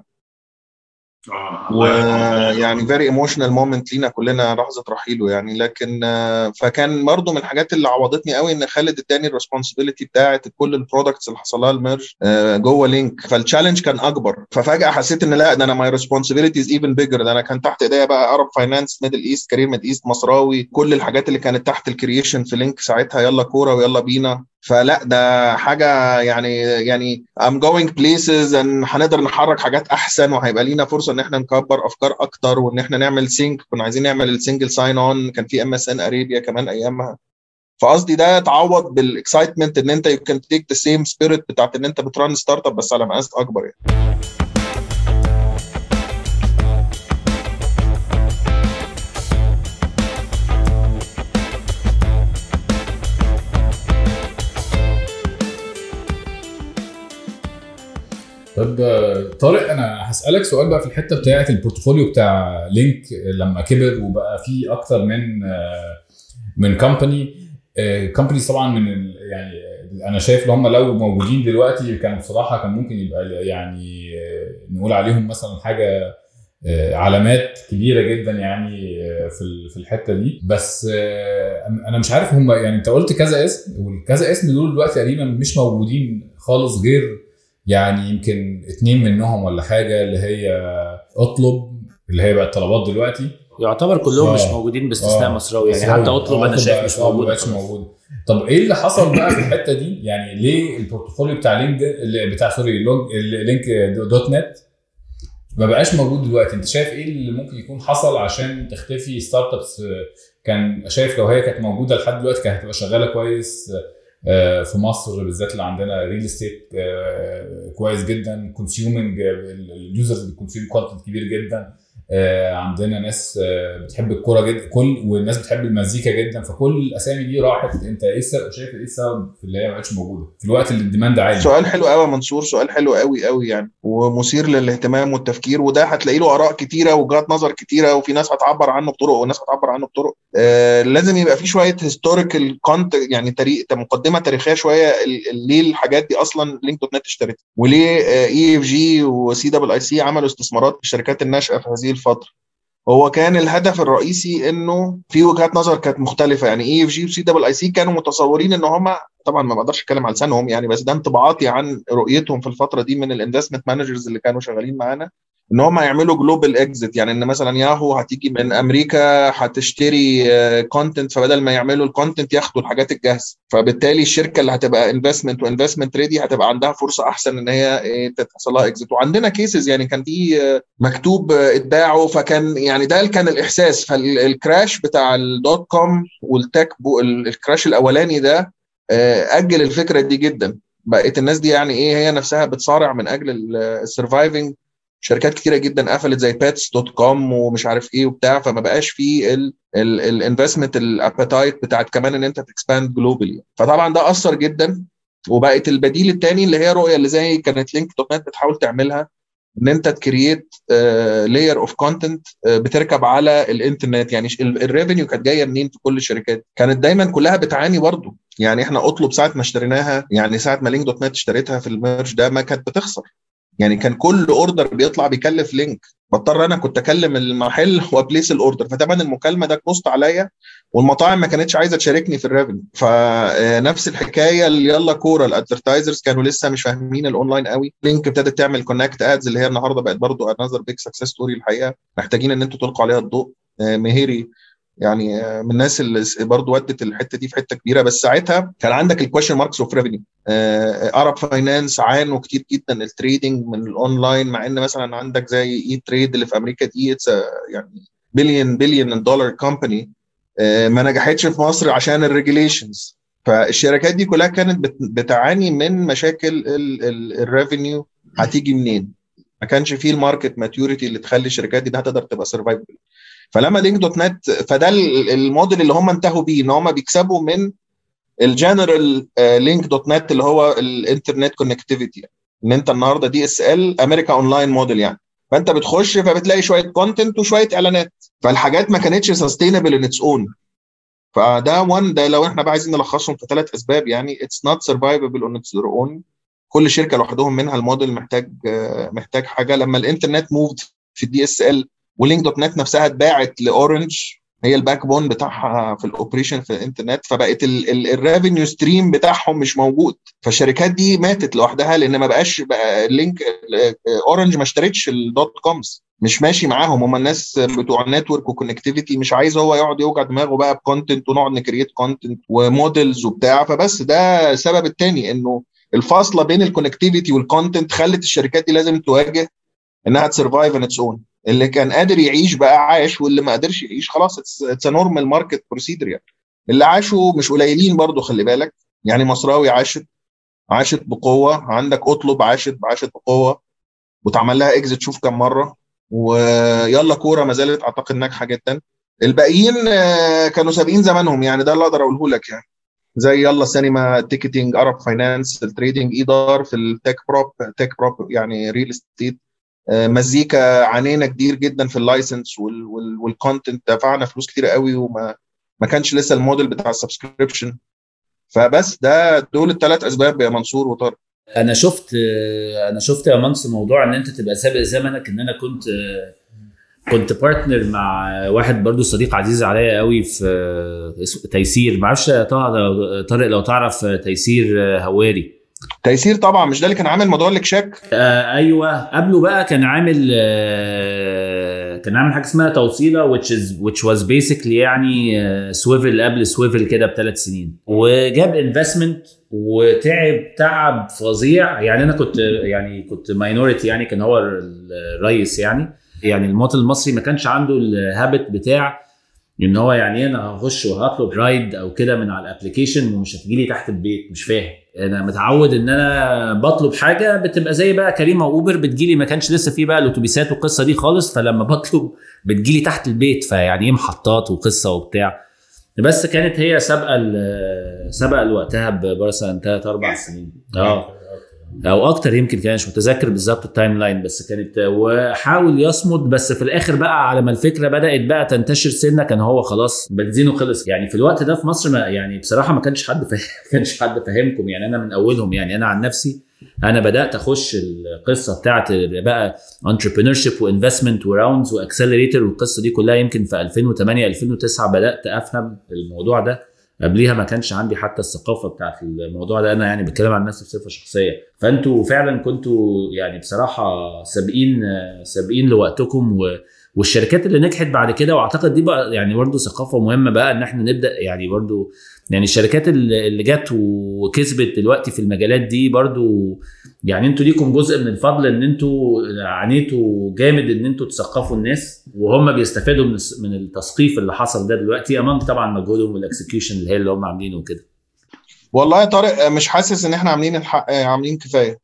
ويعني فيري ايموشنال مومنت لينا كلنا لحظه رحيله يعني لكن فكان برضه من الحاجات اللي عوضتني قوي ان خالد اداني الريسبونسبيلتي بتاعت كل البرودكتس اللي حصل لها الميرج جوه لينك فالتشالنج كان اكبر ففجاه حسيت ان لا ده انا ماي ريسبونسبيلتي از ايفن بيجر ده انا كان تحت ايديا بقى ارب فاينانس ميدل ايست كارير ميدل ايست مصراوي كل الحاجات اللي كانت تحت الكرييشن في لينك ساعتها يلا كوره ويلا بينا فلا ده حاجه يعني يعني I'm going places and هنقدر نحرك حاجات احسن وهيبقى لينا فرصه ان احنا نكبر افكار اكتر وان احنا نعمل سينك كنا عايزين نعمل السنجل ساين اون كان في ام اس ان اريبيا كمان ايامها فقصدي ده اتعوض بالاكسايتمنت ان انت يو كان تيك ذا سيم سبيريت بتاعت ان انت بتران ستارت اب بس على مقاس اكبر يعني طب طارق انا هسالك سؤال بقى في الحته بتاعه البورتفوليو بتاع لينك لما كبر وبقى فيه اكتر من من كومباني كومبانيز طبعا من يعني انا شايف ان هم لو موجودين دلوقتي كانوا بصراحه كان ممكن يبقى يعني نقول عليهم مثلا حاجه علامات كبيره جدا يعني في في الحته دي بس انا مش عارف هم يعني انت قلت كذا اسم والكذا اسم دول دلوقتي تقريبا مش موجودين خالص غير يعني يمكن اتنين منهم ولا حاجه اللي هي اطلب اللي هي بقت طلبات دلوقتي يعتبر كلهم آه. مش موجودين باستثناء آه. مصراوي يعني حتى اطلب انا شايف مش موجود مش موجود طب ايه اللي حصل بقى في الحته دي يعني ليه البورتفوليو بتاع لينك بتاع سوري لينك دوت نت ما بقاش موجود دلوقتي انت شايف ايه اللي ممكن يكون حصل عشان تختفي ستارت ابس كان شايف لو هي كانت موجوده لحد دلوقتي كانت هتبقى شغاله كويس في مصر بالذات اللي عندنا ريل استيت كويس جدا كونسيومنج اليوزرز بتكونسيوم كونتنت كبير جدا آه، عندنا ناس آه، بتحب الكوره جدا كل والناس بتحب المزيكا جدا فكل الاسامي دي راحت انت ايه السبب شايف ايه السبب في اللي هي ما بقتش موجوده في الوقت اللي الديماند عالي سؤال حلو قوي يا منصور سؤال حلو قوي قوي يعني ومثير للاهتمام والتفكير وده هتلاقي له اراء كتيره وجهات نظر كتيره وفي ناس هتعبر عنه بطرق وناس هتعبر عنه بطرق آه لازم يبقى في شويه هيستوريكال كونت يعني تاريخ مقدمه تاريخيه شويه ال- ال- ليه الحاجات دي اصلا لينك دوت نت اشترتها وليه اي اف جي وسي دبل اي سي عملوا استثمارات في الشركات الناشئه في هذه الفتره هو كان الهدف الرئيسي انه في وجهات نظر كانت مختلفه يعني اي اف جي وسي دبل اي سي كانوا متصورين ان هم طبعا ما بقدرش اتكلم على لسانهم يعني بس ده انطباعاتي عن رؤيتهم في الفتره دي من الانفستمنت مانجرز اللي كانوا شغالين معانا ان هم يعملوا جلوبال اكزيت يعني ان مثلا ياهو هتيجي من امريكا هتشتري كونتنت فبدل ما يعملوا الكونتنت ياخدوا الحاجات الجاهزه فبالتالي الشركه اللي هتبقى انفستمنت وانفستمنت ريدي هتبقى عندها فرصه احسن ان هي إيه، تحصل لها اكزيت وعندنا كيسز يعني كان في آه، مكتوب آه، اتباعوا فكان يعني ده كان الاحساس فالكراش بتاع الدوت كوم والتك بو ال- الكراش الاولاني ده آه، اجل الفكره دي جدا بقت الناس دي يعني ايه هي نفسها بتصارع من اجل السرفايفنج شركات كتيره جدا قفلت زي باتس دوت كوم ومش عارف ايه وبتاع فما بقاش في الانفستمنت الابيتايت بتاعت كمان ان انت تكسباند جلوبالي فطبعا ده اثر جدا وبقت البديل الثاني اللي هي رؤيه اللي زي كانت لينك دوت نت بتحاول تعملها ان انت تكريت لاير اوف كونتنت بتركب على الانترنت يعني الريفينيو كانت جايه منين في كل الشركات كانت دايما كلها بتعاني برضه يعني احنا اطلب ساعه ما اشتريناها يعني ساعه ما لينك دوت نت اشتريتها في الميرج ده ما كانت بتخسر يعني كان كل اوردر بيطلع بيكلف لينك بضطر انا كنت اكلم المحل وابليس الاوردر فطبعا المكالمه ده كوست عليا والمطاعم ما كانتش عايزه تشاركني في الريفنيو فنفس الحكايه اللي يلا كوره الادفرتايزرز كانوا لسه مش فاهمين الاونلاين قوي لينك ابتدت تعمل كونكت ادز اللي هي النهارده بقت برضو انذر بيج سكسس ستوري الحقيقه محتاجين ان انتوا تلقوا عليها الضوء آه، مهيري يعني آه، من الناس اللي برضو ودت الحته دي في حته كبيره بس ساعتها كان عندك الكويشن ماركس اوف ريفينيو ارب فاينانس عانوا كتير جدا التريدنج من الاونلاين مع ان مثلا عندك زي اي تريد اللي في امريكا دي اتس يعني بليون بليون دولار كومباني ما نجحتش في مصر عشان الريجيليشنز فالشركات دي كلها كانت بت- بتعاني من مشاكل الريفينيو هتيجي منين ما كانش فيه الماركت ماتيوريتي اللي تخلي الشركات دي انها تقدر تبقى سرفايفبل فلما لينك دوت نت فده ال- الموديل اللي هم انتهوا بيه ان هم بيكسبوا من الجنرال لينك دوت نت اللي هو الانترنت كونكتيفيتي ان انت النهارده دي اس ال امريكا اونلاين موديل يعني فانت بتخش فبتلاقي شويه كونتنت وشويه اعلانات فالحاجات ما كانتش سستينبل ان اتس اون فده وان ده لو احنا بقى عايزين نلخصهم في ثلاث اسباب يعني اتس نوت سرفايفبل اون اتس اون كل شركه لوحدهم منها الموديل محتاج آه، محتاج حاجه لما الانترنت موفد في الدي اس ال ولينك دوت نت نفسها اتباعت لاورنج هي الباك بون بتاعها في الاوبريشن في الانترنت فبقت الريفينيو ستريم بتاعهم مش موجود فالشركات دي ماتت لوحدها لان ما بقاش بقى اللينك اورنج ما اشترتش الدوت كومز مش ماشي معاهم هم الناس بتوع النتورك وكونكتيفيتي مش عايز هو يقعد يوجع دماغه بقى بكونتنت ونقعد نكريت كونتنت وموديلز وبتاع فبس ده السبب الثاني انه الفاصله بين الكونكتيفيتي والكونتنت خلت الشركات دي لازم تواجه انها تسرفايف ان اتس اون اللي كان قادر يعيش بقى عاش واللي ما قدرش يعيش خلاص اتس نورمال ماركت بروسيدر يعني اللي عاشوا مش قليلين برضو خلي بالك يعني مصراوي عاشت عاشت بقوه عندك اطلب عاشت عاشت بقوه واتعمل لها اكزيت شوف كم مره ويلا كوره ما زالت اعتقد ناجحه جدا الباقيين آه، كانوا سابقين زمانهم يعني ده اللي اقدر اقوله لك يعني زي يلا سينما تيكتنج ارب فاينانس التريدنج ايدار في التك بروب تك بروب يعني ريل استيت مزيكا عانينا كتير جدا في اللايسنس والكونتنت دفعنا فلوس كتير قوي وما ما كانش لسه الموديل بتاع السبسكريبشن فبس ده دول الثلاث اسباب يا منصور وطارق انا شفت انا شفت يا منصور موضوع ان انت تبقى سابق زمنك ان انا كنت كنت بارتنر مع واحد برضو صديق عزيز عليا قوي في اسمه تيسير ما اعرفش طارق لو تعرف تيسير هواري تيسير طبعا مش ده اللي كان عامل موضوع الاكشاك آه ايوه قبله بقى كان عامل آه كان عامل حاجه اسمها توصيله which is which was basically يعني آه سويفل قبل سويفل كده بثلاث سنين وجاب انفستمنت وتعب تعب فظيع يعني انا كنت يعني كنت ماينورتي يعني كان هو الرئيس يعني يعني المواطن المصري ما كانش عنده الهابت بتاع ان هو يعني انا هخش وهطلب رايد او كده من على الابلكيشن ومش هتجي لي تحت البيت مش فاهم انا متعود ان انا بطلب حاجه بتبقى زي بقى كريمه واوبر بتجيلي ما كانش لسه في بقى الاتوبيسات والقصه دي خالص فلما بطلب بتجيلي تحت البيت فيعني ايه محطات وقصه وبتاع بس كانت هي سابقه ال- سابقه لوقتها مثلا ثلاث اربع سنين اه او اكتر يمكن كان مش متذكر بالظبط التايم لاين بس كانت وحاول يصمد بس في الاخر بقى على ما الفكره بدات بقى تنتشر سنه كان هو خلاص بنزينه خلص يعني في الوقت ده في مصر ما يعني بصراحه ما كانش حد فاهم ما كانش حد فاهمكم يعني انا من اولهم يعني انا عن نفسي انا بدات اخش القصه بتاعت بقى انتربرينور شيب وانفستمنت وراوندز واكسلريتور والقصه دي كلها يمكن في 2008 2009 بدات افهم الموضوع ده قبليها ما كانش عندي حتى الثقافه بتاعت الموضوع ده انا يعني بتكلم عن نفسي بصفه شخصيه فانتوا فعلا كنتوا يعني بصراحه سابقين سابقين لوقتكم و والشركات اللي نجحت بعد كده واعتقد دي بقى يعني برضه ثقافه مهمه بقى ان احنا نبدا يعني برضه يعني الشركات اللي اللي جت وكسبت دلوقتي في المجالات دي برضه يعني انتوا ليكم جزء من الفضل ان انتوا عانيتوا جامد ان انتوا تثقفوا الناس وهم بيستفادوا من الس- من التثقيف اللي حصل ده دلوقتي امام طبعا مجهودهم والاكسكيوشن اللي هي اللي هم عاملينه وكده والله يا طارق مش حاسس ان احنا عاملين الحق عاملين كفايه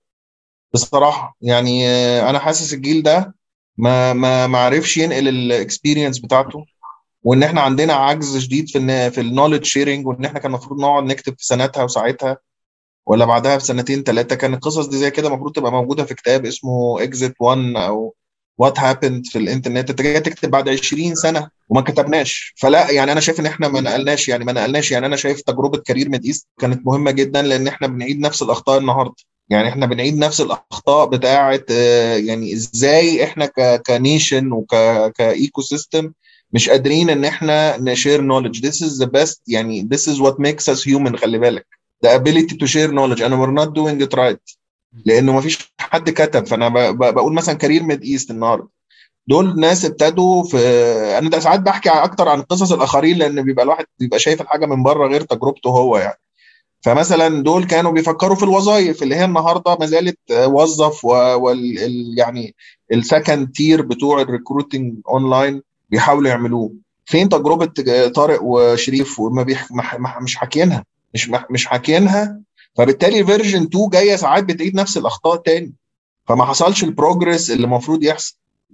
بصراحه يعني انا حاسس الجيل ده ما ما ما عرفش ينقل الاكسبيرينس بتاعته وان احنا عندنا عجز شديد في الن- في النولج شيرنج وان احنا كان المفروض نقعد نكتب في سنتها وساعتها ولا بعدها بسنتين ثلاثه كان القصص دي زي كده المفروض تبقى موجوده في كتاب اسمه اكزيت 1 او وات هابند في الانترنت انت جاي تكتب بعد 20 سنه وما كتبناش فلا يعني انا شايف ان احنا ما نقلناش يعني ما نقلناش يعني انا شايف تجربه كارير ميد ايست كانت مهمه جدا لان احنا بنعيد نفس الاخطاء النهارده يعني احنا بنعيد نفس الاخطاء بتاعه آه، يعني ازاي احنا ك كنيشن وك كايكو سيستم مش قادرين ان احنا نشير نولج this is the best يعني this is what makes us human خلي بالك the ability to share knowledge and we're not doing it right لانه ما فيش حد كتب فانا ب- ب- بقول مثلا كارير ميد ايست النهارده دول ناس ابتدوا في انا ده ساعات بحكي اكتر عن قصص الاخرين لان بيبقى الواحد بيبقى شايف الحاجه من بره غير تجربته هو يعني فمثلا دول كانوا بيفكروا في الوظائف اللي هي النهارده ما زالت آه، وظف وال ال- يعني السكند تير بتوع الريكروتنج اونلاين بيحاولوا يعملوه فين تجربه آه، طارق وشريف وما بيح... مح... مح... مش حاكيينها مش مح... مش حاكيينها فبالتالي فيرجن 2 جايه ساعات بتعيد نفس الاخطاء تاني فما حصلش البروجرس اللي المفروض يحصل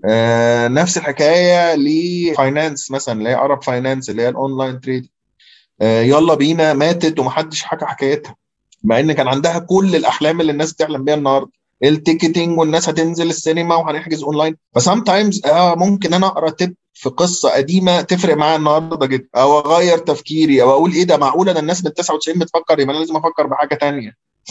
آه نفس الحكايه لفاينانس مثلا اللي هي ارب فاينانس اللي هي الاونلاين تريد آه يلا بينا ماتت ومحدش حكى حكايتها مع ان كان عندها كل الاحلام اللي الناس بتحلم بيها النهارده التيكتنج والناس هتنزل السينما وهنحجز اونلاين فسام تايمز اه ممكن انا اقرا تب في قصه قديمه تفرق معايا النهارده جدا او اغير تفكيري او اقول ايه ده معقوله ده الناس من 99 بتفكر يبقى انا لازم افكر بحاجه تانية ف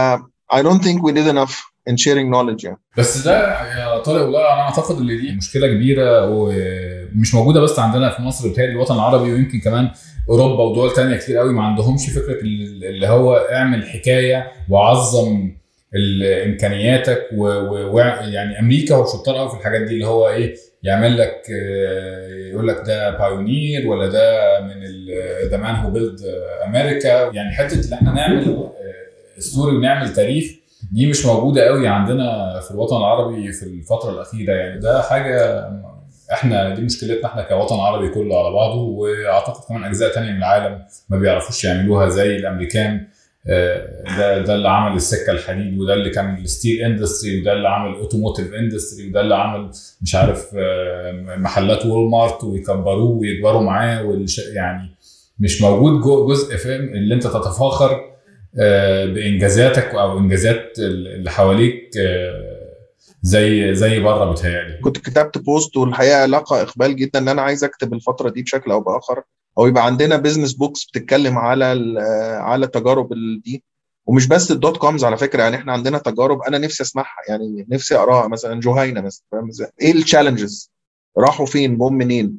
I don't think we did enough in sharing knowledge يعني بس ده يا طارق والله انا اعتقد ان دي مشكله كبيره ومش موجوده بس عندنا في مصر بتهيألي الوطن العربي ويمكن كمان اوروبا ودول تانية كتير قوي ما عندهمش فكره اللي هو اعمل حكايه وعظم ال- امكانياتك ويعني امريكا وشطار قوي في الحاجات دي اللي هو ايه يعمل لك آه، يقول لك ده بايونير ولا ده من ذا مان هو بيلد امريكا يعني حته ان احنا نعمل ستوري ونعمل تاريخ دي مش موجوده قوي عندنا في الوطن العربي في الفتره الاخيره يعني ده حاجه احنا دي مشكلتنا احنا كوطن عربي كله على بعضه واعتقد كمان اجزاء تانية من العالم ما بيعرفوش يعملوها زي الامريكان آه، ده ده اللي عمل السكه الحديد وده اللي كان الستيل اندستري وده اللي عمل الاوتوموتيف اندستري وده اللي عمل مش عارف آه، محلات وول مارت ويكبروه ويكبروا معاه والش... يعني مش موجود جو- جزء فاهم اللي انت تتفاخر آه، بانجازاتك او انجازات اللي حواليك آه، زي زي بره بتهيألي كنت كتبت بوست والحقيقه لقى اقبال جدا ان انا عايز اكتب الفتره دي بشكل او باخر او يبقى عندنا بزنس بوكس بتتكلم على ال- على التجارب ال- دي ومش بس الدوت كومز على فكره يعني احنا عندنا تجارب انا نفسي اسمعها يعني نفسي اقراها مثلا جهينه مثلا فاهم ازاي؟ ايه التشالنجز؟ راحوا فين؟ جم منين؟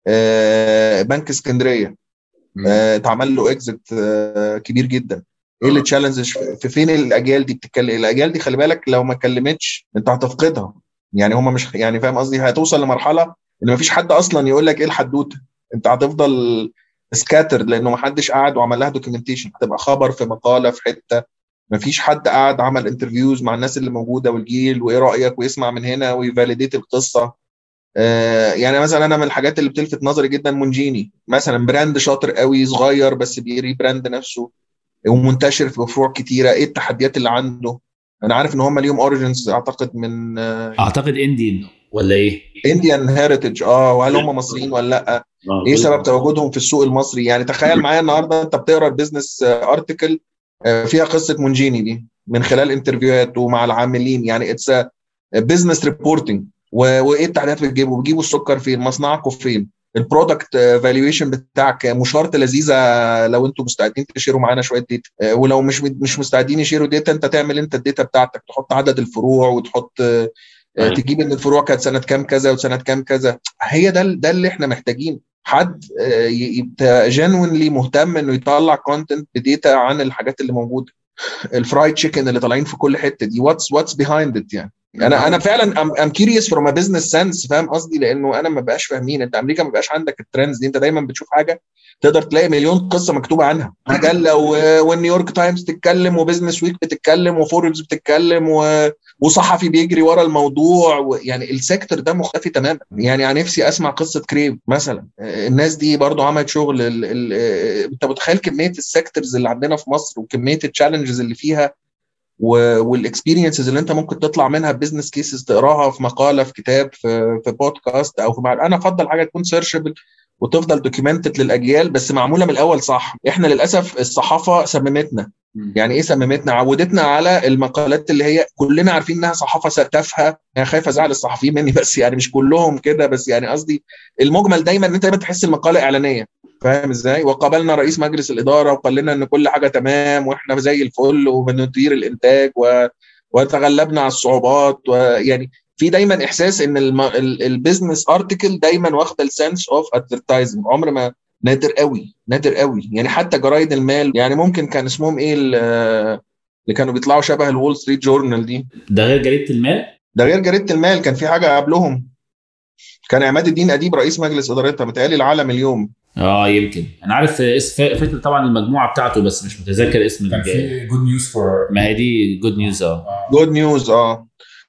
آه بنك اسكندريه آه، اتعمل له اكزit كبير جدا ايه اللي تشالنجز في فين الاجيال دي بتتكلم الاجيال دي خلي بالك لو ما اتكلمتش انت هتفقدها يعني هم مش يعني فاهم قصدي هتوصل لمرحله ان مفيش حد اصلا يقول لك ايه الحدوته انت هتفضل سكاترد لانه ما حدش قعد وعمل لها دوكيومنتيشن هتبقى خبر في مقاله في حته مفيش حد قعد عمل انترفيوز مع الناس اللي موجوده والجيل وايه رايك ويسمع من هنا ويفاليديت القصه آه، يعني مثلا انا من الحاجات اللي بتلفت نظري جدا مونجيني مثلا براند شاطر قوي صغير بس بيري براند نفسه ومنتشر في فروع كتيره ايه التحديات اللي عنده انا عارف ان هم ليهم اوريجنز اعتقد من اعتقد انديان ولا ايه؟ انديان هيريتج اه وهل هم مصريين ولا لا؟ آه، ايه سبب تواجدهم في السوق المصري؟ يعني تخيل معايا النهارده انت بتقرا البيزنس ارتكل فيها قصه مونجيني دي من خلال انترفيوهات ومع العاملين يعني اتس بزنس ريبورتنج وايه التحديات اللي بتجيبوا؟ بتجيبوا السكر فين؟ مصنعكم فين؟ البرودكت فالويشن بتاعك مشارطه لذيذه لو انتم مستعدين تشيروا معانا شويه داتا آه، ولو مش مش مستعدين يشيروا داتا انت تعمل انت الداتا بتاعتك تحط عدد الفروع وتحط آه، أيوة. تجيب ان الفروع كانت سنه كام كذا وسنه كام كذا هي ده ده اللي احنا محتاجين حد آه، ي- يبقى جينوينلي مهتم انه يطلع كونتنت بديتا عن الحاجات اللي موجوده الفرايد تشيكن اللي طالعين في كل حته دي واتس واتس بيهايند ات يعني انا انا فعلا ام كيوريوس فروم ا بزنس سنس فاهم قصدي لانه انا ما بقاش فاهمين انت امريكا ما بقاش عندك الترندز دي انت دايما بتشوف حاجه تقدر تلاقي مليون قصه مكتوبه عنها مجله و- والنيويورك تايمز تتكلم وبزنس ويك بتتكلم وفوربس بتتكلم و... وصحفي بيجري ورا الموضوع و... يعني السيكتور ده مختفي تماما يعني انا نفسي اسمع قصه كريب مثلا آه، الناس دي برضو عملت شغل ال... ال... آه، انت متخيل كميه السيكتورز اللي عندنا في مصر وكميه التشالنجز اللي فيها والاكسبيرينسز اللي انت ممكن تطلع منها بزنس كيسز تقراها في مقاله في كتاب في في بودكاست او في مع... انا افضل حاجه تكون سيرشبل وتفضل دوكيومنتد للاجيال بس معموله من الاول صح احنا للاسف الصحافه سممتنا يعني ايه سممتنا عودتنا على المقالات اللي هي كلنا عارفين انها صحافه تافهه انا خايف ازعل الصحفيين مني بس يعني مش كلهم كده بس يعني قصدي المجمل دايما ان انت دايما تحس المقاله اعلانيه فاهم ازاي وقابلنا رئيس مجلس الاداره وقال لنا ان كل حاجه تمام واحنا زي الفل وبندير الانتاج و... وتغلبنا على الصعوبات ويعني في دايما احساس ان الم... ال- البيزنس ارتكل دايما واخده السنس اوف ادفرتايزنج عمر ما نادر قوي نادر قوي يعني حتى جرايد المال يعني ممكن كان اسمهم ايه ال- اللي كانوا بيطلعوا شبه الول ستريت جورنال دي ده غير جريده المال ده غير جريده المال كان في حاجه قبلهم كان عماد الدين اديب رئيس مجلس ادارتها متهيألي العالم اليوم اه يمكن انا عارف اسم فاكر طبعا المجموعه بتاعته بس مش متذكر اسم كان الج- في جود نيوز فور ما هي دي جود نيوز اه جود نيوز اه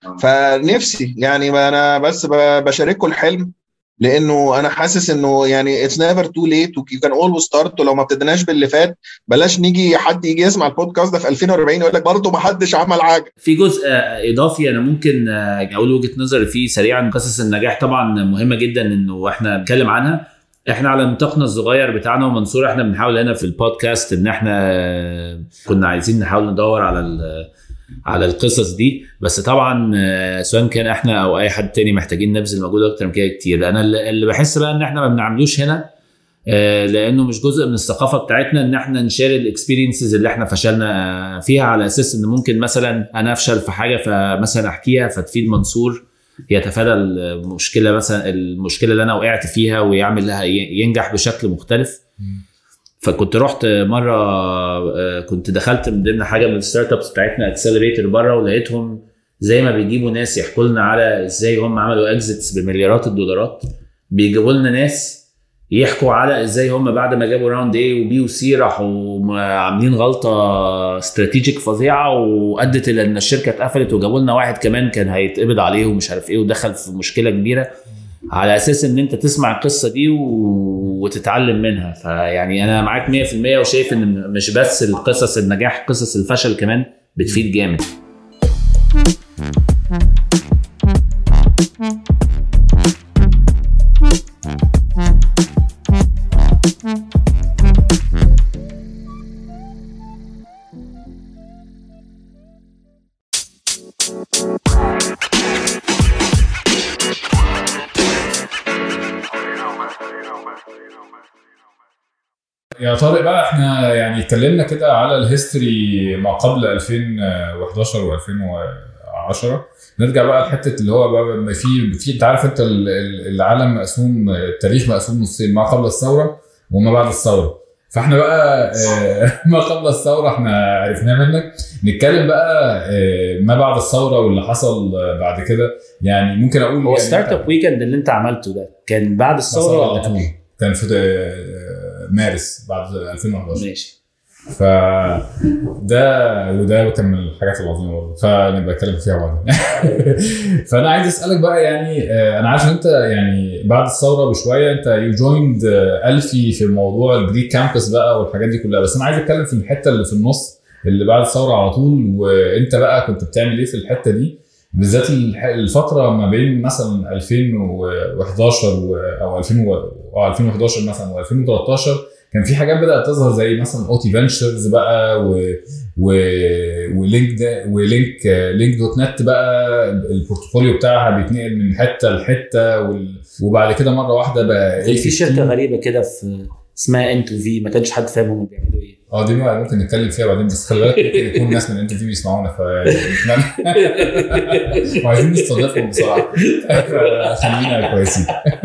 فنفسي يعني ما انا بس ب- بشارككم الحلم لانه انا حاسس انه يعني اتس نيفر تو ليت يو كان اولويز ستارت ولو ما ابتديناش باللي فات بلاش نيجي حد يجي يسمع البودكاست ده في 2040 يقول لك برضه ما حدش عمل حاجه في جزء آه، اضافي انا ممكن آه، اقول وجهه نظري فيه سريعا قصص النجاح طبعا مهمه جدا انه احنا نتكلم عنها احنا على نطاقنا الصغير بتاعنا ومنصور احنا بنحاول هنا في البودكاست ان احنا آه، كنا عايزين نحاول ندور على ال- على القصص دي بس طبعا آه، سواء كان احنا او اي حد تاني محتاجين نبذل مجهود اكتر من كده كتير انا اللي اللي بحس بقى ان احنا ما بنعملوش هنا آه، لانه مش جزء من الثقافه بتاعتنا ان احنا نشير الاكسبيرينسز اللي احنا فشلنا آه، فيها على اساس ان ممكن مثلا انا افشل في حاجه فمثلا احكيها فتفيد منصور يتفادى المشكله مثلا المشكله اللي انا وقعت فيها ويعمل لها ينجح بشكل مختلف فكنت رحت مره آه، كنت دخلت من ضمن حاجه من الستارت ابس بتاعتنا اكسلريتور بره ولقيتهم زي ما بيجيبوا ناس يحكوا لنا على ازاي هم عملوا اكزيتس بمليارات الدولارات بيجيبوا لنا ناس يحكوا على ازاي هم بعد ما جابوا راوند اي وبي وسي راحوا عاملين غلطه استراتيجيك فظيعه وادت الى ان الشركه اتقفلت وجابوا لنا واحد كمان كان هيتقبض عليه ومش عارف ايه ودخل في مشكله كبيره على اساس ان انت تسمع القصه دي و... وتتعلم منها فيعني انا معاك 100% وشايف ان مش بس القصص النجاح قصص الفشل كمان بتفيد جامد يا طارق بقى احنا يعني اتكلمنا كده على الهيستوري ما قبل 2011 و2010 نرجع بقى لحته اللي هو بقى في في انت عارف انت ال- ال- العالم مقسوم التاريخ مقسوم نصين ما قبل الثوره وما بعد الثوره فاحنا بقى آه، ما قبل الثوره احنا عرفناه منك نتكلم بقى آه، ما بعد الثوره واللي حصل آه، بعد كده يعني ممكن اقول هو يعني ستارت اب ويكند اللي انت عملته ده كان بعد الثوره الثوره ولا على طول كان في آه، مارس بعد 2011 ماشي ف ده وده كان من الحاجات العظيمه برضه فنبقى نتكلم فيها بعدين فانا عايز اسالك بقى يعني آه، انا عارف ان انت يعني بعد الثوره بشويه انت يو جويند الفي في موضوع الجريك كامبس بقى والحاجات دي كلها بس انا عايز اتكلم في الحته اللي في النص اللي بعد الثوره على طول وانت بقى كنت بتعمل ايه في الحته دي بالذات الح- الفتره ما بين مثلا 2011 و- او 2000 و- اه 2011 مثلا و2013 كان في حاجات بدات تظهر زي مثلا اوتي فينشرز بقى و و ولينك ده ولينك لينك دوت نت بقى البورتفوليو بتاعها بيتنقل من حته لحته وال... وبعد كده مره واحده بقى كان في A15. شركه غريبه كده في اسمها ان تو في ما كانش حد فاهم هم بيعملوا ايه اه دي بقى ممكن نتكلم فيها بعدين بس خلي بالك ممكن يكون ناس من انت في بيسمعونا ف وعايزين نستضيفهم بصراحه خلينا كويسين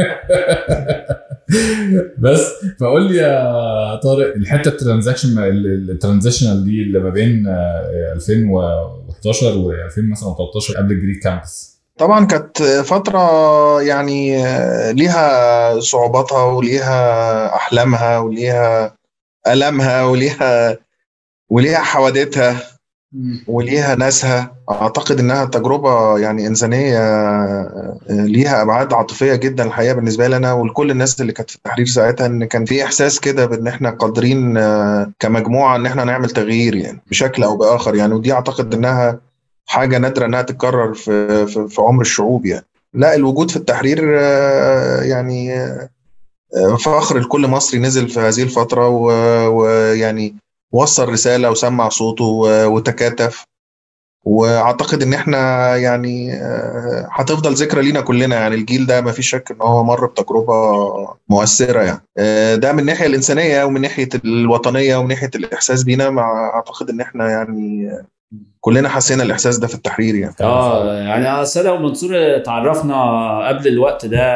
بس فقول لي يا طارق الحته الترانزاكشن الترانزيشنال دي اللي ما بين آه، 2011 و 2013 قبل الجريك كامبس طبعا كانت فترة يعني ليها صعوباتها وليها أحلامها وليها ألمها وليها وليها حوادثها وليها ناسها أعتقد إنها تجربة يعني إنسانية ليها أبعاد عاطفية جدا الحقيقة بالنسبة لي أنا ولكل الناس اللي كانت في التحرير ساعتها إن كان في إحساس كده بإن إحنا قادرين آه، كمجموعة إن إحنا نعمل تغيير يعني بشكل أو بآخر يعني ودي أعتقد إنها حاجة نادرة إنها تتكرر في في, في عمر الشعوب يعني لا الوجود في التحرير آه، يعني آه، فخر لكل مصري نزل في هذه الفترة و- ويعني وصل رسالة وسمع صوته و- وتكاتف واعتقد ان احنا يعني آه، هتفضل ذكرى لينا كلنا يعني الجيل ده ما فيش شك ان هو مر بتجربه مؤثره يعني آه، ده من الناحيه الانسانيه ومن ناحيه الوطنيه ومن ناحيه الاحساس بينا مع اعتقد ان احنا يعني آه، كلنا حسينا الاحساس ده في التحرير يعني اه يعني اصل انا ومنصور اتعرفنا قبل الوقت ده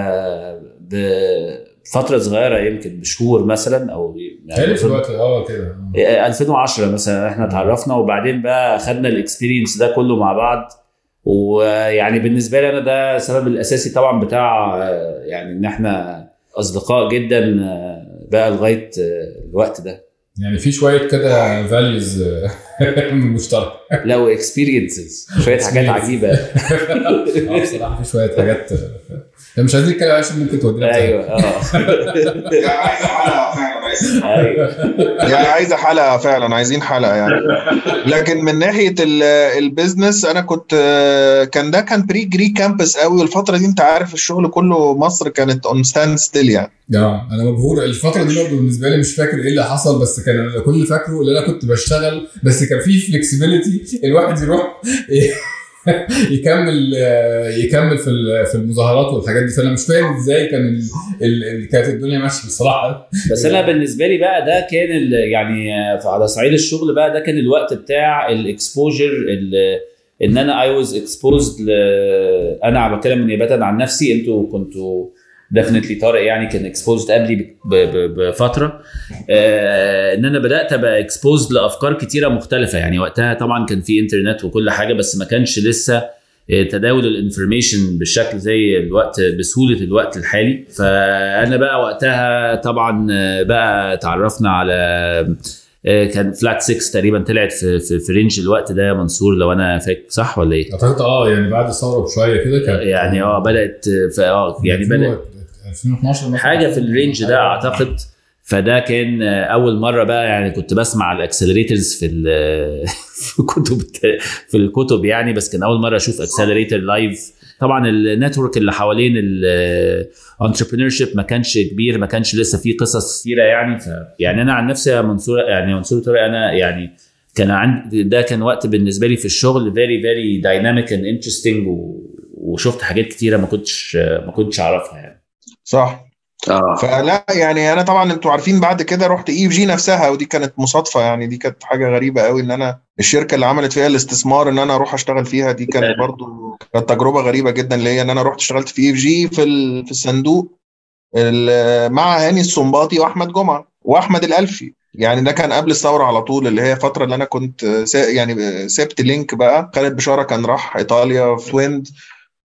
بفتره صغيره يمكن بشهور مثلا او تالي في الوقت اه كده آه. 2010 مثلا احنا اتعرفنا وبعدين بقى خدنا الاكسبيرينس ده كله مع بعض ويعني بالنسبه لي انا ده السبب الاساسي طبعا بتاع آه، يعني ان احنا اصدقاء جدا آه، بقى لغايه آه، الوقت ده يعني في شويه كده فاليوز مشتركه لو اكسبيرينسز شويه حاجات عجيبه اه بصراحه في شويه حاجات آه، مش عايزين نتكلم عشان ممكن تودينا في ايوه اه ايوه يعني عايزه حلقه فعلا عايزين حلقه يعني لكن من ناحيه ال- البيزنس انا كنت كان ده كان بري جري كامبس قوي والفتره دي انت عارف الشغل كله مصر كانت اون ستاند ستيل يعني اه انا مبهور الفتره دي برضه بالنسبه لي مش فاكر ايه اللي حصل بس كان أنا كل اللي فاكره اللي انا كنت بشتغل بس كان في فلكسبيليتي الواحد يروح يكمل يكمل في ال- في المظاهرات والحاجات دي فانا مش فاهم ازاي كان ال- ال- ال- كانت الدنيا ماشيه بصراحه بس انا بالنسبه لي بقى ده كان ال- يعني آه، على صعيد الشغل بقى ده كان الوقت بتاع الاكسبوجر ان انا اي واز اكسبوزد انا بتكلم نيابه عن نفسي انتوا كنتوا ديفنتلي طارق يعني كان اكسبوزد قبلي ب- ب- بفتره آه، ان انا بدات ابقى اكسبوزد لافكار كتيره مختلفه يعني وقتها طبعا كان في انترنت وكل حاجه بس ما كانش لسه آه، تداول الانفورميشن بالشكل زي الوقت بسهوله الوقت الحالي فانا بقى وقتها طبعا آه، بقى تعرفنا على آه، كان فلات 6 تقريبا طلعت في في, في رينج الوقت ده يا منصور لو انا فاكر صح ولا ايه؟ اعتقد اه يعني بعد الثوره بشويه كده كان يعني اه بدات في اه يعني بدات 2012 مثلا حاجه في الرينج ده اعتقد فده كان آه، اول مره بقى يعني كنت بسمع الاكسلريترز في ال- في كتب في الكتب يعني بس كان اول مره اشوف اكسلريتر لايف طبعا النتورك اللي حوالين الانتربرينور شيب ما كانش كبير ما كانش لسه فيه قصص كتيره يعني ف يعني انا عن نفسي يا منصور يعني منصور طارق انا يعني كان عندي ده كان وقت بالنسبه لي في الشغل فيري فيري دايناميك اند انترستنج وشفت حاجات كتيره ما كنتش ما كنتش اعرفها يعني صح اه فلا يعني انا طبعا انتوا عارفين بعد كده رحت اي اف جي نفسها ودي كانت مصادفه يعني دي كانت حاجه غريبه قوي ان انا الشركه اللي عملت فيها الاستثمار ان انا اروح اشتغل فيها دي كانت برضو كانت تجربه غريبه جدا ليا ان انا رحت اشتغلت في اي اف جي في ال- في الصندوق ال- مع هاني السنباطي واحمد جمعه واحمد الالفي يعني ده كان قبل الثوره على طول اللي هي الفتره اللي انا كنت سا يعني سبت لينك بقى خالد بشاره كان راح ايطاليا في ويند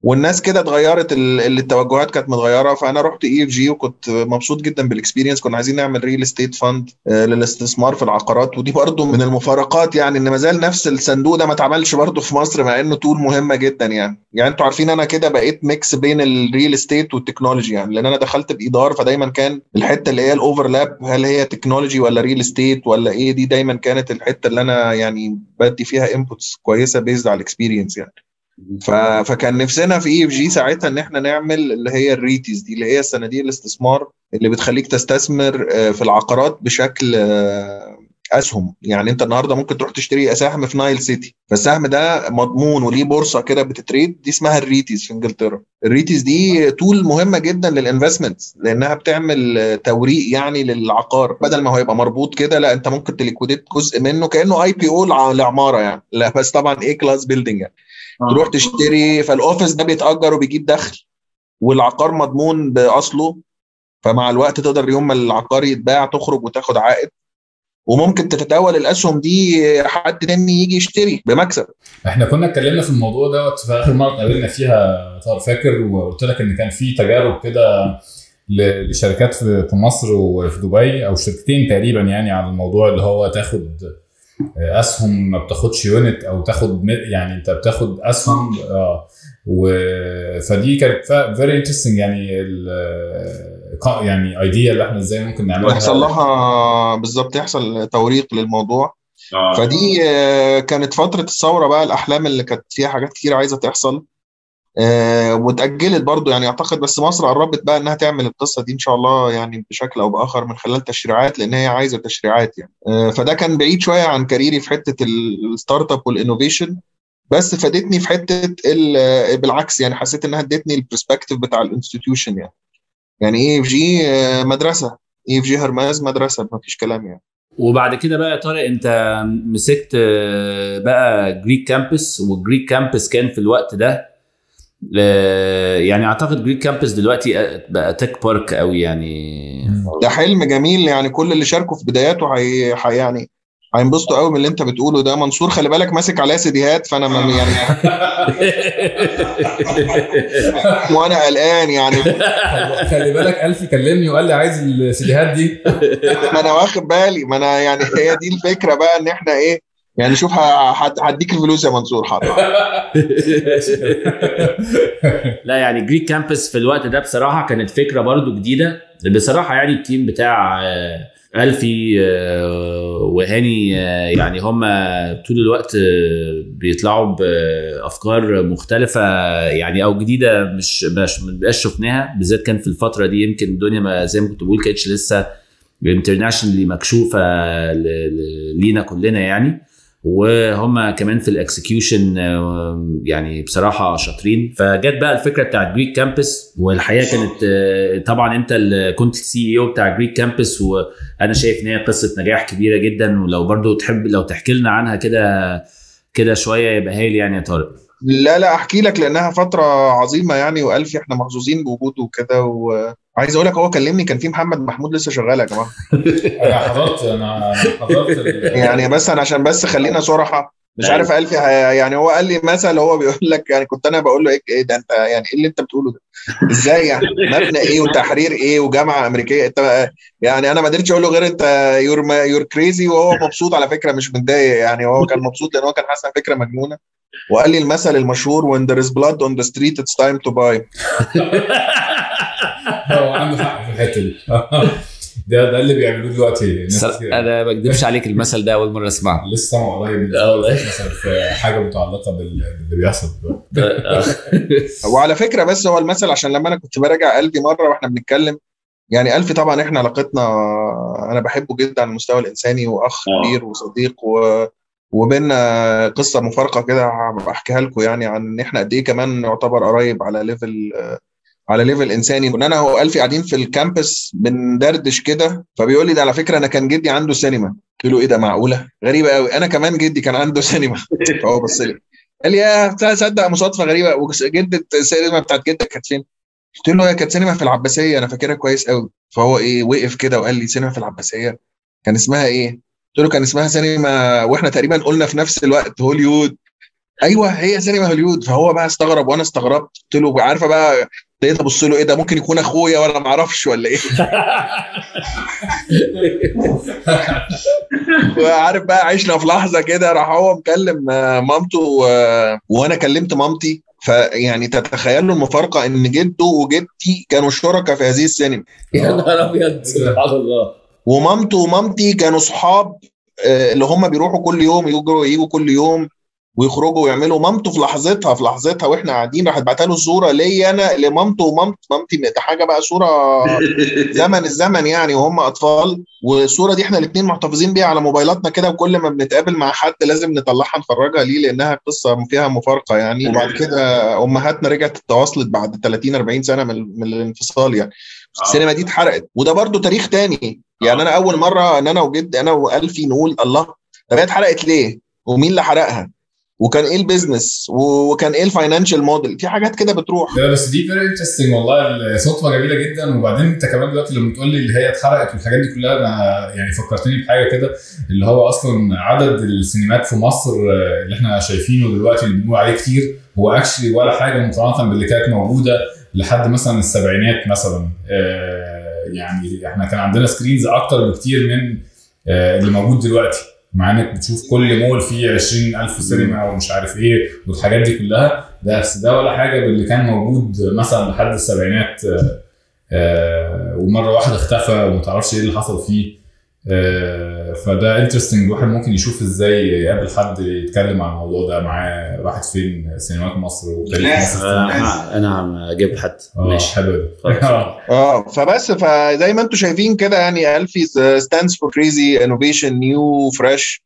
والناس كده اتغيرت اللي التوجهات كانت متغيره فانا رحت اي اف جي وكنت مبسوط جدا بالاكسبيرينس كنا عايزين نعمل ريل استيت فاند للاستثمار في العقارات ودي برضو من المفارقات يعني ان ما زال نفس الصندوق ده ما اتعملش برضو في مصر مع انه طول مهمه جدا يعني يعني انتوا عارفين انا كده بقيت ميكس بين الريل استيت والتكنولوجي يعني لان انا دخلت باداره فدايما كان الحته اللي هي الاوفرلاب هل هي تكنولوجي ولا ريل استيت ولا ايه دي دايما كانت الحته اللي انا يعني بدي فيها انبوتس كويسه بيزد على الاكسبيرينس يعني ف... فكان نفسنا في اي اف جي ساعتها ان احنا نعمل اللي هي الريتيز دي اللي هي صناديق الاستثمار اللي بتخليك تستثمر في العقارات بشكل اسهم يعني انت النهارده ممكن تروح تشتري سهم في نايل سيتي فالسهم ده مضمون وليه بورصه كده بتتريد دي اسمها الريتيز في انجلترا الريتيز دي تول مهمه جدا للانفستمنت لانها بتعمل توريق يعني للعقار بدل ما هو يبقى مربوط كده لا انت ممكن تليكوديت جزء منه كانه اي بي او لعماره يعني لا بس طبعا ايه كلاس بيلدينج يعني تروح تشتري فالاوفيس ده بيتاجر وبيجيب دخل والعقار مضمون باصله فمع الوقت تقدر يوم ما العقار يتباع تخرج وتاخد عائد وممكن تتداول الاسهم دي حد تاني يجي يشتري بمكسب احنا كنا اتكلمنا في الموضوع دوت في اخر مره اتقابلنا فيها طار فاكر وقلت لك ان كان في تجارب كده لشركات في مصر وفي دبي او شركتين تقريبا يعني على الموضوع اللي هو تاخد اسهم ما بتاخدش يونت او تاخد يعني انت بتاخد اسهم اه و فدي كانت فيري انترستنج يعني يعني ايديا اللي احنا ازاي ممكن نعملها يحصل لها بالظبط يحصل توريق للموضوع آه. فدي كانت فتره الثوره بقى الاحلام اللي كانت فيها حاجات كتير عايزه تحصل آه واتاجلت برضو يعني اعتقد بس مصر قربت بقى انها تعمل القصه دي ان شاء الله يعني بشكل او باخر من خلال تشريعات لان هي عايزه تشريعات يعني آه فده كان بعيد شويه عن كاريري في حته الستارت اب والانوفيشن بس فادتني في حته بالعكس يعني حسيت انها ادتني البرسبكتيف بتاع الانستتيوشن يعني يعني اي اف جي مدرسه اي اف جي هرماز مدرسه ما فيش كلام يعني وبعد كده بقى يا طارق انت مسكت بقى جريك كامبس وجريك كامبس كان في الوقت ده يعني اعتقد جريك كامبس دلوقتي بقى تك بارك قوي يعني ده حلم جميل يعني كل اللي شاركوا في بداياته هي حي يعني هينبسطوا قوي من اللي انت بتقوله ده منصور خلي بالك ماسك عليها سيديهات فانا يعني وانا قلقان يعني خلي بالك الفي كلمني وقال لي عايز السيديهات دي ما انا واخد بالي ما انا يعني هي دي الفكره بقى ان احنا ايه يعني شوف هديك الفلوس يا منصور حاضر لا يعني جريك كامبس في الوقت ده بصراحه كانت فكره برضو جديده بصراحه يعني التيم بتاع الفي وهاني يعني هم طول الوقت بيطلعوا بافكار مختلفه يعني او جديده مش مش بقاش شفناها بالذات كان في الفتره دي يمكن الدنيا ما زي ما كنت بقول كانتش لسه انترناشونالي مكشوفه لينا كلنا يعني وهم كمان في الاكسكيوشن يعني بصراحه شاطرين فجت بقى الفكره بتاعت جريك كامبس والحقيقه كانت طبعا انت اللي كنت السي اي او بتاع جريك كامبس وانا شايف ان هي قصه نجاح كبيره جدا ولو برضو تحب لو تحكي لنا عنها كده كده شويه يبقى هايل يعني يا طارق لا لا احكي لك لانها فتره عظيمه يعني والفي احنا محظوظين بوجوده وكده وعايز اقول لك هو كلمني كان في محمد محمود لسه شغال يا جماعه انا حضرت انا حضرت يعني بس انا عشان بس خلينا صراحه مش عارف الفي يعني هو قال لي مثل هو بيقول لك يعني كنت انا بقول له ايه ده انت يعني ايه اللي انت بتقوله ده؟ ازاي يعني مبنى ايه وتحرير ايه وجامعه امريكيه انت يعني انا ما قدرتش اقول له غير انت يور يور كريزي وهو مبسوط على فكره مش متضايق يعني هو كان مبسوط لان هو كان حاسس فكره مجنونه وقال لي المثل المشهور when there is blood on the street it's time to buy هو عنده حق في الحته دي ده ده اللي بيعملوه دلوقتي انا ما بكذبش عليك المثل ده اول مره اسمعه لسه سامعه قريب مثلا في حاجه متعلقه باللي بيحصل دلوقتي وعلى فكره بس هو المثل عشان لما انا كنت براجع قلبي مره واحنا بنتكلم يعني ألفي طبعا احنا علاقتنا انا بحبه جدا على المستوى الانساني واخ كبير وصديق و وبيننا قصه مفارقه كده بحكيها لكم يعني عن ان احنا قد ايه كمان نعتبر قريب على ليفل على ليفل انساني كنا انا وألفي قاعدين في الكامبس بندردش كده فبيقول لي ده على فكره انا كان جدي عنده سينما قلت له ايه ده معقوله غريبه قوي انا كمان جدي كان عنده سينما فهو بص لي قال لي يا تصدق مصادفه غريبه جده السينما بتاعت جدك كانت فين؟ قلت له هي كانت سينما في العباسيه انا فاكرها كويس قوي فهو ايه وقف كده وقال لي سينما في العباسيه كان اسمها ايه؟ قلت له كان اسمها سينما واحنا تقريبا قلنا في نفس الوقت هوليوود ايوه هي سينما هوليود فهو بقى استغرب وانا استغربت قلت له عارفه بقى ابتديت ابص له ايه ده ممكن يكون اخويا ولا ما اعرفش ولا ايه وعارف بقى عشنا في لحظه كده راح هو مكلم آه، مامته آه، وانا كلمت مامتي فيعني تتخيلوا المفارقه ان جده وجدتي كانوا شركاء في هذه السينما يا نهار ابيض سبحان الله ومامته ومامتي كانوا صحاب آه، اللي هم بيروحوا كل يوم يجوا يجوا كل يوم ويخرجوا ويعملوا مامته في لحظتها في لحظتها واحنا قاعدين راحت بعتها له صوره ليا انا لمامته ومامت مامتي ده حاجه بقى صوره زمن الزمن يعني وهم اطفال والصوره دي احنا الاثنين محتفظين بيها على موبايلاتنا كده وكل ما بنتقابل مع حد لازم نطلعها نفرجها ليه لانها قصه فيها مفارقه يعني وبعد كده امهاتنا رجعت تواصلت بعد 30 40 سنه من, من الانفصال يعني السينما دي اتحرقت وده برضو تاريخ تاني يعني انا اول مره ان انا وجد انا والفي نقول الله طب هي اتحرقت ليه ومين اللي حرقها وكان ايه البيزنس وكان ايه الفاينانشال موديل في حاجات كده بتروح لا بس دي فيري انترستنج والله صدفه جميله جدا وبعدين انت كمان دلوقتي لما تقول لي اللي هي اتحرقت والحاجات دي كلها انا يعني فكرتني بحاجه كده اللي هو اصلا عدد السينمات في مصر آه، اللي احنا شايفينه دلوقتي اللي بنقول عليه كتير هو اكشلي ولا حاجه مقارنه باللي كانت موجوده لحد مثلا السبعينات مثلا آه، يعني احنا كان عندنا سكرينز اكتر بكتير من آه، اللي موجود دلوقتي مع انك بتشوف كل مول فيه 20000 سينما ومش عارف ايه والحاجات دي كلها بس ده ولا حاجه باللي كان موجود مثلا لحد السبعينات آه، آه، ومره واحده اختفى وما تعرفش ايه اللي حصل فيه آه، فده انترستنج الواحد ممكن يشوف ازاي يقابل حد يتكلم عن الموضوع ده معاه راحت فين سينمات مصر وتاريخ مصر آه، انا اجيب حد اه ماشي حلو ده خلاص. اه فبس فزي ما انتم شايفين كده يعني الفي ستاندز فور كريزي انوفيشن نيو فريش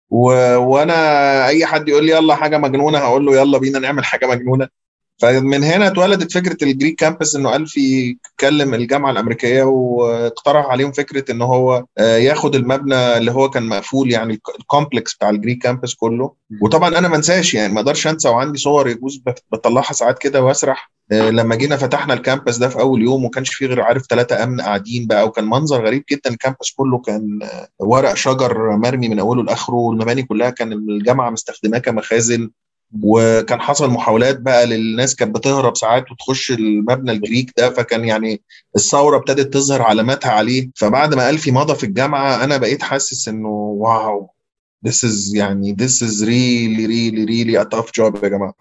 وانا اي حد يقول لي يلا حاجه مجنونه هقول له يلا بينا نعمل حاجه مجنونه فمن هنا اتولدت فكره الجريك كامبس انه الفي كلم الجامعه الامريكيه واقترح عليهم فكره ان هو آه، ياخد المبنى اللي هو كان مقفول يعني الكومبلكس بتاع الجريك كامبس كله وطبعا انا ما انساش يعني ما اقدرش انسى وعندي صور يجوز بت- بطلعها ساعات كده واسرح آه، لما جينا فتحنا الكامبس ده في اول يوم وما كانش فيه غير عارف ثلاثه امن قاعدين بقى وكان منظر غريب جدا الكامبس كله كان آه، ورق شجر مرمي من اوله لاخره والمباني كلها كان الجامعه مستخدماه كمخازن وكان حصل محاولات بقى للناس كانت بتهرب ساعات وتخش المبنى الجريك ده فكان يعني الثوره ابتدت تظهر علاماتها عليه فبعد ما الفي مضى في الجامعه انا بقيت حاسس انه واو this is يعني this is really really really a tough job يا جماعه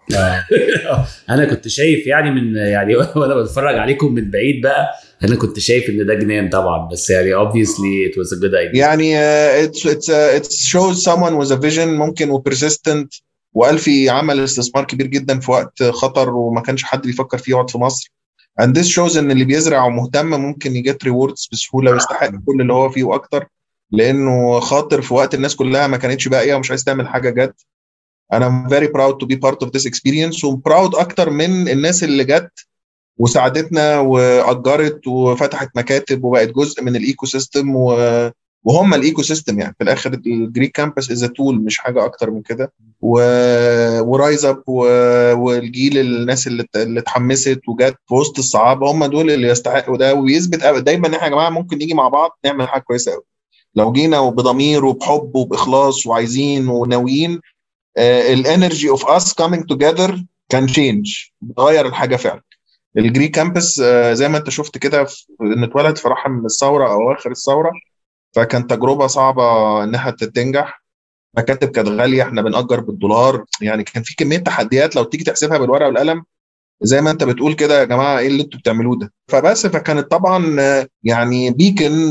آه. انا كنت شايف يعني من يعني وانا بتفرج عليكم من بعيد بقى انا كنت شايف ان ده جنان طبعا بس يعني obviously it was a good idea يعني uh, it's it's uh, it shows someone with a vision ممكن و persistent والفي عمل استثمار كبير جدا في وقت خطر وما كانش حد بيفكر فيه يقعد في مصر and this shows ان اللي بيزرع ومهتم ممكن يجيت ريوردز بسهوله ويستحق كل اللي هو فيه واكتر لانه خاطر في وقت الناس كلها ما كانتش باقيه ومش عايز تعمل حاجه جد انا very proud to be part of this experience وبراود اكتر من الناس اللي جت وساعدتنا واجرت وفتحت مكاتب وبقت جزء من الايكو سيستم و... وهم الايكو سيستم يعني في الاخر الجريك كامبس از تول مش حاجه اكتر من كده و... ورايز اب و... والجيل الناس اللي اللي اتحمست وجت في وسط الصعاب هم دول اللي يستحقوا ده ويثبت أب- دايما ان احنا يا جماعه ممكن نيجي مع بعض نعمل حاجه كويسه قوي لو جينا وبضمير وبحب وباخلاص وعايزين وناويين الانرجي اوف اس كامينج توجذر كان تشينج بتغير الحاجه فعلا الجري كامبس آه، زي ما انت شفت كده في- ان اتولد في رحم الثوره او اواخر الثوره فكان تجربه صعبه انها تنجح مكاتب كانت غاليه احنا بنأجر بالدولار يعني كان في كميه تحديات لو تيجي تحسبها بالورقه والقلم زي ما انت بتقول كده يا جماعه ايه اللي انتوا بتعملوه ده فبس فكانت طبعا آه، يعني بيكن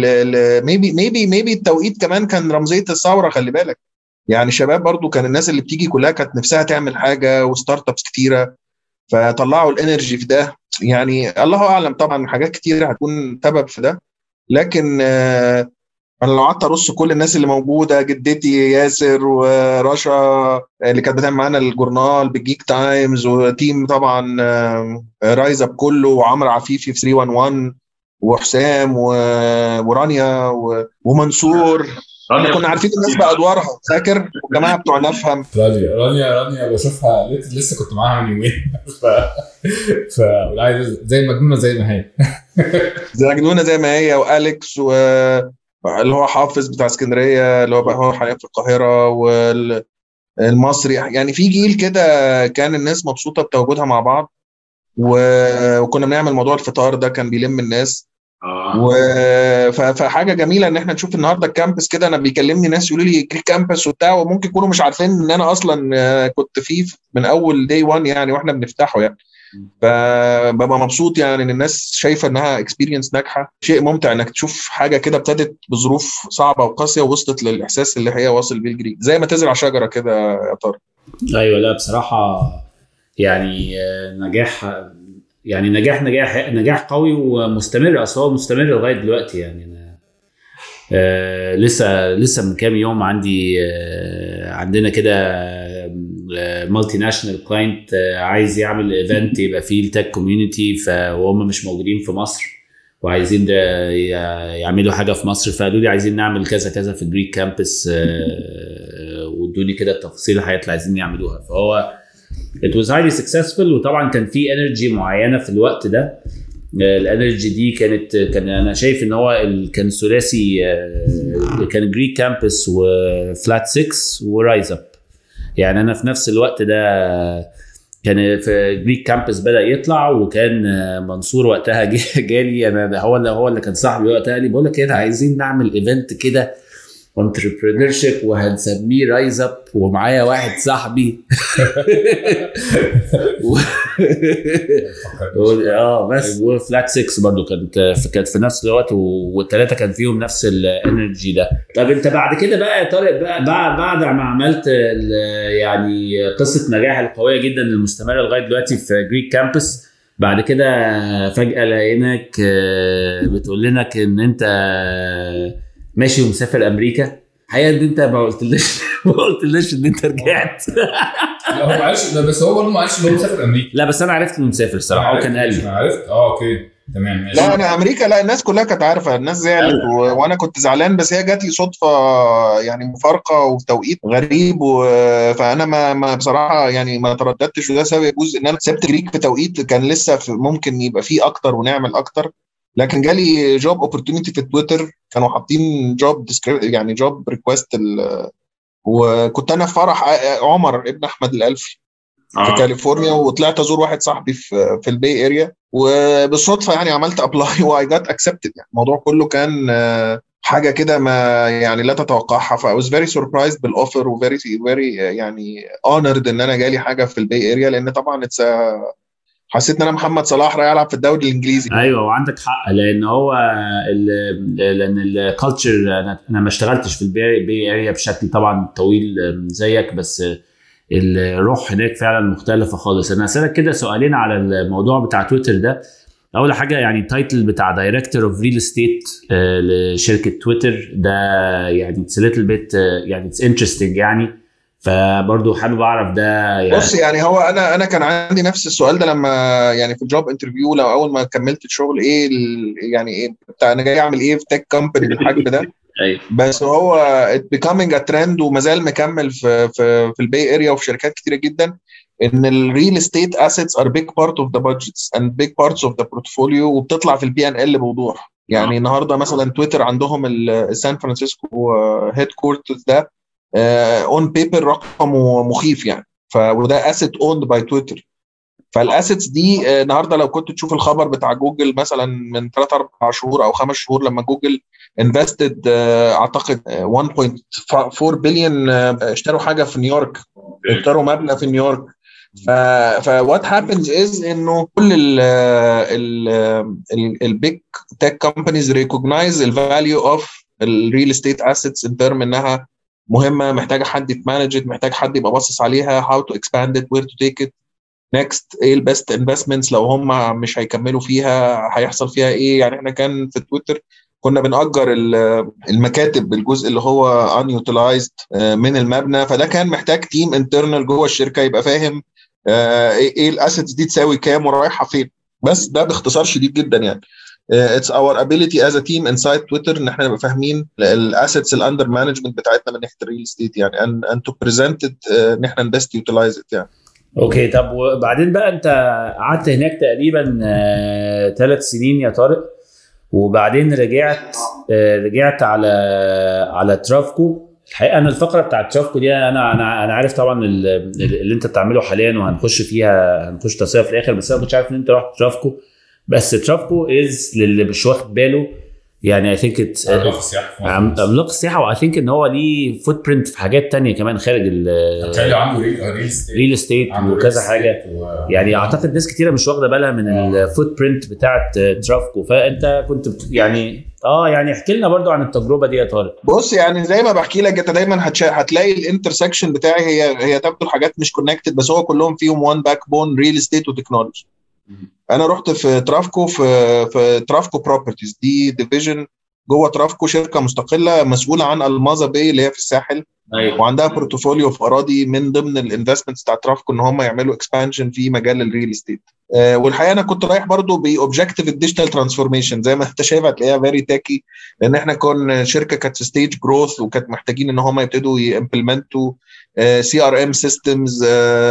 ميبي ميبي ميبي التوقيت كمان كان رمزيه الثوره خلي بالك يعني شباب برضو كان الناس اللي بتيجي كلها كانت نفسها تعمل حاجه وستارت ابس كتيره فطلعوا الانرجي في ده يعني الله اعلم طبعا حاجات كتيره هتكون سبب في ده لكن آه، انا لو قعدت ارص كل الناس اللي موجوده جدتي ياسر ورشا اللي كانت بتعمل معانا الجورنال بالجيك تايمز وتيم طبعا آه، رايز اب كله وعمرو عفيفي في 311 وحسام و- ورانيا و- ومنصور احنا كنا عارفين الناس بادوارها فاكر الجماعه بتوع نفهم رانيا رانيا رانيا بشوفها لسه- لسه كنت معاها من يومين ف ف عايز- زي مجنونه زي ما هي زي مجنونه زي ما هي واليكس و اللي هو حافظ بتاع اسكندريه اللي هو بقى هو حاليا في القاهره وال... المصري يعني في جيل كده كان الناس مبسوطه بتواجدها مع بعض و- وكنا بنعمل موضوع الفطار ده كان بيلم الناس اه و... ف- فحاجه جميله ان احنا نشوف النهارده الكامبس كده انا بيكلمني ناس يقولوا لي جريك كامبس وبتاع وممكن يكونوا مش عارفين ان انا اصلا آه، كنت فيه من اول داي 1 يعني واحنا بنفتحه يعني فببقى مبسوط يعني ان الناس شايفه انها اكسبيرينس ناجحه شيء ممتع انك تشوف حاجه كده ابتدت بظروف صعبه وقاسيه ووصلت للاحساس اللي هي واصل بيه الجريك زي ما تزرع شجره كده يا طارق ايوه لا بصراحه يعني آه، نجاح يعني نجاح نجاح نجاح قوي ومستمر اصل هو مستمر لغايه دلوقتي يعني أنا آه لسه لسه من كام يوم عندي آه عندنا كده مالتي ناشونال كلاينت عايز يعمل ايفنت يبقى فيه التك كوميونتي وهم مش موجودين في مصر وعايزين ده ي- يعملوا حاجه في مصر فقالوا لي عايزين نعمل كذا كذا في الجريك كامبس وادوني كده التفاصيل الحاجات اللي عايزين يعملوها فهو it was highly successful وطبعا كان في انرجي معينه في الوقت ده الانرجي دي كانت كان انا شايف ان هو ال- كان ثلاثي آه، كان جريك كامبس وفلات 6 ورايز اب يعني انا في نفس الوقت ده كان في جريك كامبس بدا يطلع وكان آه، منصور وقتها جه- جالي انا هو اللي هو اللي كان صاحبي وقتها قال لي بقول لك ايه عايزين نعمل ايفنت كده انتربرينور شيب وهنسميه رايز اب ومعايا واحد صاحبي و... و- اه بس وفلات 6 برضو كانت كانت في نفس الوقت و- والثلاثه كان فيهم نفس الانرجي ده طب انت بعد كده بقى يا طارق بقى بعد بعد ما عملت ال- يعني قصه نجاح القويه جدا المستمره لغايه دلوقتي في جريك كامبس بعد كده فجاه لقيناك آه، بتقول لنا ان انت ماشي ومسافر امريكا الحقيقه ان انت ما قلتلناش ما قلتلناش ان انت رجعت لا هو ما قالش بس هو برضه ما قالش ان هو مسافر امريكا لا بس انا عرفت انه مسافر الصراحه هو كان قال لي انا عرفت اه اوكي تمام ماشي لا انا امريكا لا الناس كلها كانت عارفه الناس زعلت و... وانا كنت زعلان بس هي جات لي صدفه يعني مفارقه وتوقيت غريب و... فانا ما... ما بصراحه يعني ما ترددتش وده سبب يجوز ان انا سبت جريك في توقيت كان لسه في ممكن يبقى فيه اكتر ونعمل اكتر لكن جالي جوب اوبورتونيتي في تويتر كانوا حاطين جوب يعني جوب ريكويست ال... وكنت انا في فرح عمر ابن احمد الالفي في كاليفورنيا وطلعت ازور واحد صاحبي في في البي اريا وبالصدفه يعني عملت ابلاي واي جات اكسبتد يعني الموضوع كله كان آه، حاجه كده ما يعني لا تتوقعها ف I was very surprised بالاوفر و very very آه، يعني honored ان انا جالي حاجه في البي اريا لان طبعا اتس حسيت ان انا محمد صلاح رايح العب في الدوري الانجليزي ايوه وعندك حق لان هو ال- لان الكالتشر انا انا ما اشتغلتش في البي بي اريا بشكل طبعا طويل زيك بس الروح هناك فعلا مختلفه خالص انا هسالك كده سؤالين على الموضوع بتاع تويتر ده اول حاجه يعني التايتل بتاع دايركتور اوف ريل استيت لشركه تويتر ده يعني اتس ليتل بيت يعني اتس انترستنج يعني فبرضه حابب اعرف ده يعني بص يعني هو انا انا كان عندي نفس السؤال ده لما يعني في الجوب انترفيو لو اول ما كملت الشغل ايه ال- يعني ايه بتاع انا جاي اعمل ايه في تك كومباني بالحجم ده ايوه بس هو it becoming a trend وما زال مكمل في في في البي اريا وفي شركات كتيره جدا ان الريل استيت assets are big part of the budgets and big parts of the portfolio وبتطلع في البي ان ال بوضوح يعني النهارده مثلا تويتر عندهم السان فرانسيسكو هيد كورترز ده اون بيبر رقمه مخيف يعني ف وده اسيت اوند باي تويتر فالاسيتس دي آه، النهارده لو كنت تشوف الخبر بتاع جوجل مثلا من 3 4 شهور او 5 شهور لما جوجل انفستد اعتقد آه، 1.4 بليون اشتروا حاجه في نيويورك اشتروا مبنى في نيويورك ف فوات هابنز از انه كل ال ال البيج تك كومبانيز ريكوجنايز الفاليو اوف الريل استيت اسيتس ان ترم انها مهمه محتاجه حد يتمانج محتاج حد يبقى باصص عليها هاو تو اكسباند ات وير تو تيك ات نيكست ايه البيست انفستمنتس لو هم مش هيكملوا فيها هيحصل فيها ايه يعني احنا كان في تويتر كنا بنأجر ال- المكاتب الجزء اللي هو unutilized آه، من المبنى فده كان محتاج تيم انترنال جوه الشركه يبقى فاهم آه، ايه إيه الاسيتس دي تساوي كام ورايحه فين بس ده باختصار شديد جدا يعني اتس اور ابيليتي از ا تيم انسايد تويتر ان احنا نبقى فاهمين الاسيتس الاندر مانجمنت بتاعتنا من ناحيه الريل استيت يعني ان تو بريزنت ان احنا بيست يوتيلايز ات يعني اوكي طب وبعدين بقى انت قعدت هناك تقريبا ثلاث سنين يا طارق وبعدين رجعت آه، رجعت على على ترافكو الحقيقه انا الفقره بتاعت ترافكو دي انا انا انا عارف طبعا اللي انت بتعمله حاليا وهنخش فيها هنخش تصفيه في الاخر بس انا ما كنتش عارف ان انت رحت ترافكو بس ترافكو از للي مش واخد باله يعني اي ثينك اتس عملاق السياحه عملاق السياحه واي ثينك ان هو ليه فوت برنت في حاجات تانية كمان خارج بالتالي عنده ريل استيت ريل استيت وكذا حاجه و... يعني اعتقد ناس كتيره مش واخده بالها من الفوت برنت بتاعت ترافكو فانت كنت بت- يعني اه يعني احكي لنا برضو عن التجربه دي يا طارق بص يعني زي ما بحكي لك انت دايما هتشا... هتلاقي الانترسكشن بتاعي هي هي تبدو الحاجات مش كونكتد بس هو كلهم فيهم وان باك بون ريل استيت وتكنولوجي انا رحت في ترافكو في في ترافكو بروبرتيز دي ديفيجن جوه ترافكو شركه مستقله مسؤوله عن المازا باي اللي هي في الساحل ايوه وعندها بورتفوليو في اراضي من ضمن الانفستمنتس بتاع ترافكو ان هم يعملوا اكسبانشن في مجال الريل استيت آه والحقيقه انا كنت رايح برضو باوبجيكتيف الديجيتال ترانسفورميشن زي ما انت شايف هتلاقيها فيري تاكي لان احنا كنا شركه كانت في ستيج جروث وكانت محتاجين ان هم يبتدوا يمبلمنتوا سي ار ام سيستمز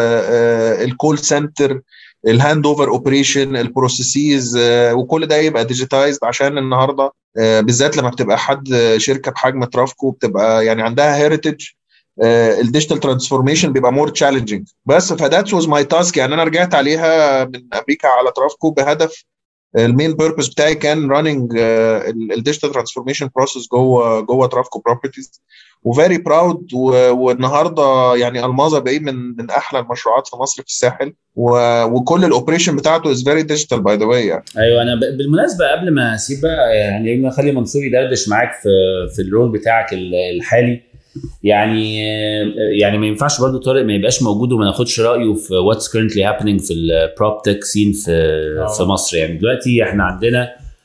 الكول سنتر الهاند اوفر اوبريشن البروسيسز وكل ده يبقى ديجيتايزد عشان النهارده آه، بالذات لما بتبقى حد شركه بحجم ترافكو بتبقى يعني عندها هيريتج الديجيتال ترانسفورميشن بيبقى مور تشالنجينج بس فذات واز ماي تاسك يعني انا رجعت عليها من امريكا على ترافكو بهدف المين بيربز بتاعي كان راننج الديجيتال ترانسفورميشن بروسيس جوه جوه ترافكو بروبرتيز وفيري براود والنهارده يعني المازا باي من من احلى المشروعات في مصر في الساحل و- وكل الاوبريشن بتاعته از فيري ديجيتال باي ذا واي يعني ايوه انا ب- بالمناسبه قبل ما اسيب بقى يعني اخلي منصور يدردش معاك في في الرول بتاعك ال- الحالي يعني يعني ما ينفعش برضو طارق ما يبقاش موجود وما ناخدش رايه في واتس كيرنتلي هابينج في البروب تك سين في في مصر يعني دلوقتي احنا عندنا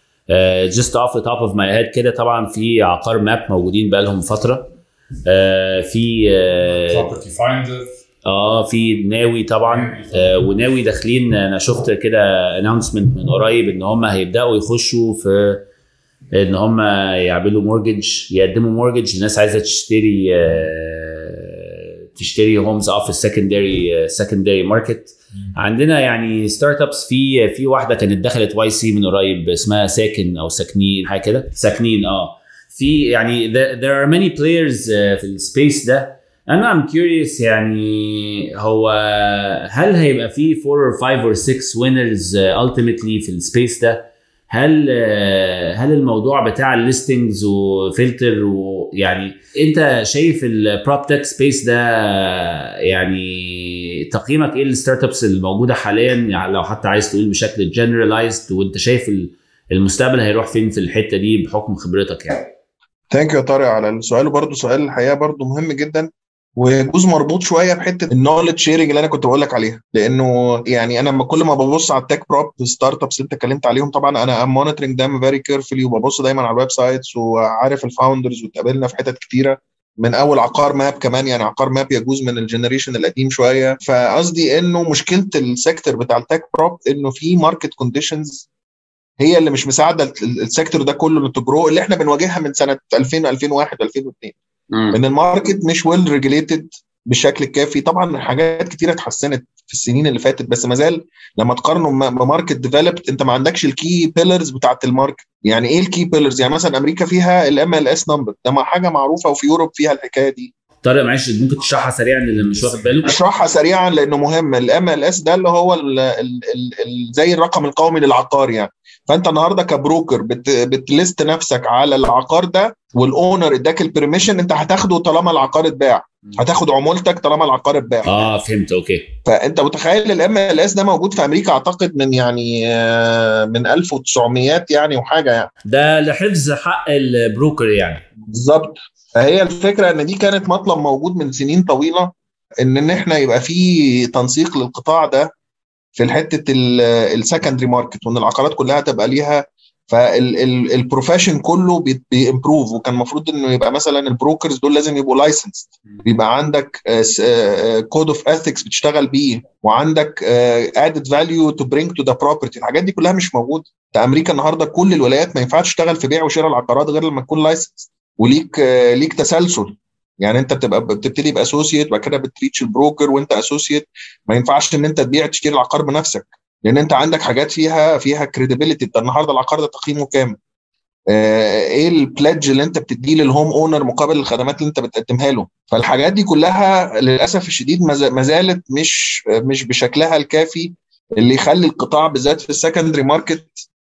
جست اوف ذا توب اوف ماي هيد كده طبعا في عقار ماب موجودين بقى لهم فتره آه، في اه بروبرتي فايندر اه في ناوي طبعا آه وناوي داخلين انا شفت كده اناونسمنت من قريب ان هم هيبداوا يخشوا في ان هم يعملوا مورجج يقدموا مورجج لناس عايزه تشتري آه تشتري هومز اوف السكندري سكندري ماركت عندنا يعني ستارت ابس في في واحده كانت دخلت واي سي من قريب اسمها ساكن او ساكنين حاجه كده ساكنين اه في يعني there, there are many players آه، في السبيس ده انا ام كيوريوس يعني هو هل هيبقى في 4 or 5 or 6 winners uh, ultimately في السبيس ده هل uh, هل الموضوع بتاع الليستنجز وفلتر ويعني انت شايف البروب تك سبيس ده يعني تقييمك ايه للستارت ابس الموجوده حاليا يعني لو حتى عايز تقول بشكل جنرالايزد وانت شايف ال- المستقبل هيروح فين في الحته دي بحكم خبرتك يعني ثانك يو يا طارق على السؤال وبرضه سؤال الحقيقه برضه مهم جدا وجزء مربوط شويه بحته النولج شيرنج اللي انا كنت بقول لك عليها لانه يعني انا لما كل ما ببص على التك بروب ستارت ابس انت اتكلمت عليهم طبعا انا ام مونيتورنج دايما فيري كيرفولي وببص دايما على الويب سايتس وعارف الفاوندرز واتقابلنا في حتت كتيره من اول عقار ماب كمان يعني عقار ماب يجوز من الجنريشن القديم شويه فقصدي انه مشكله السيكتور بتاع التك بروب انه في ماركت كونديشنز هي اللي مش مساعده ال- السيكتور ده كله انه تجرو اللي احنا بنواجهها من سنه 2000 2001 2002 ان الماركت مش ويل ريجليتد بالشكل الكافي طبعا حاجات كتيره اتحسنت في السنين اللي فاتت بس ما زال لما تقارنه م- بماركت ديفلوبد انت ما عندكش الكي بيلرز بتاعت الماركت يعني ايه الكي بيلرز يعني مثلا امريكا فيها الام ال اس نمبر ده ما حاجه معروفه وفي يوروب فيها الحكايه دي طارق معلش ممكن تشرحها سريعا للي مش واخد باله اشرحها سريعا لانه مهم الام ال اس ده اللي هو ال ال ال ال زي الرقم القومي للعقار يعني فانت النهارده كبروكر بت بتلست نفسك على العقار ده والاونر اداك البرميشن انت هتاخده طالما العقار اتباع هتاخد عمولتك طالما العقار اتباع اه فهمت اوكي فانت متخيل الام ال اس ده موجود في امريكا اعتقد من يعني آه، من 1900 يعني وحاجه يعني ده لحفظ حق البروكر يعني بالظبط فهي الفكره ان دي كانت مطلب موجود من سنين طويله ان ان احنا يبقى في تنسيق للقطاع ده في حته السكندري ماركت وان العقارات كلها تبقى ليها فالبروفيشن كله بيمبروف وكان المفروض انه يبقى مثلا البروكرز دول لازم يبقوا لايسنسد بيبقى عندك كود اوف اثكس بتشتغل بيه وعندك ادد فاليو تو برينج تو ذا بروبرتي الحاجات دي كلها مش موجوده في امريكا النهارده كل الولايات ما ينفعش تشتغل في بيع وشراء العقارات غير لما تكون لايسنس وليك آه، ليك تسلسل يعني انت بتبقى بتبتدي باسوسيت وبعد كده بتريتش البروكر وانت اسوسيت ما ينفعش ان انت تبيع تشتري العقار بنفسك لان انت عندك حاجات فيها فيها كريديبيليتي انت النهارده العقار ده تقييمه كام ايه البلادج اللي انت بتديه للهوم اونر مقابل الخدمات اللي انت بتقدمها له فالحاجات دي كلها للاسف الشديد ما زالت مش مش بشكلها الكافي اللي يخلي القطاع بالذات في السكندري ماركت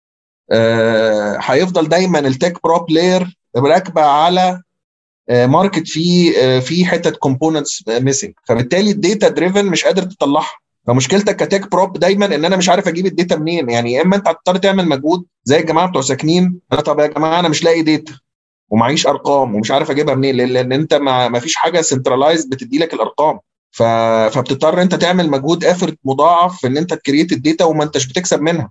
هيفضل دايما التك برو بلاير راكبه على ماركت فيه في حتت كومبوننتس ميسنج فبالتالي الداتا دريفن مش قادر تطلعها فمشكلتك كتك بروب دايما ان انا مش عارف اجيب الداتا منين يعني يا اما انت هتضطر تعمل مجهود زي الجماعه بتوع ساكنين انا طب يا جماعه انا مش لاقي داتا ومعيش ارقام ومش عارف اجيبها منين لان انت ما, ما فيش حاجه سنترلايز بتدي لك الارقام ف... فبتضطر انت تعمل مجهود افرت مضاعف في ان انت تكريت الداتا وما انتش بتكسب منها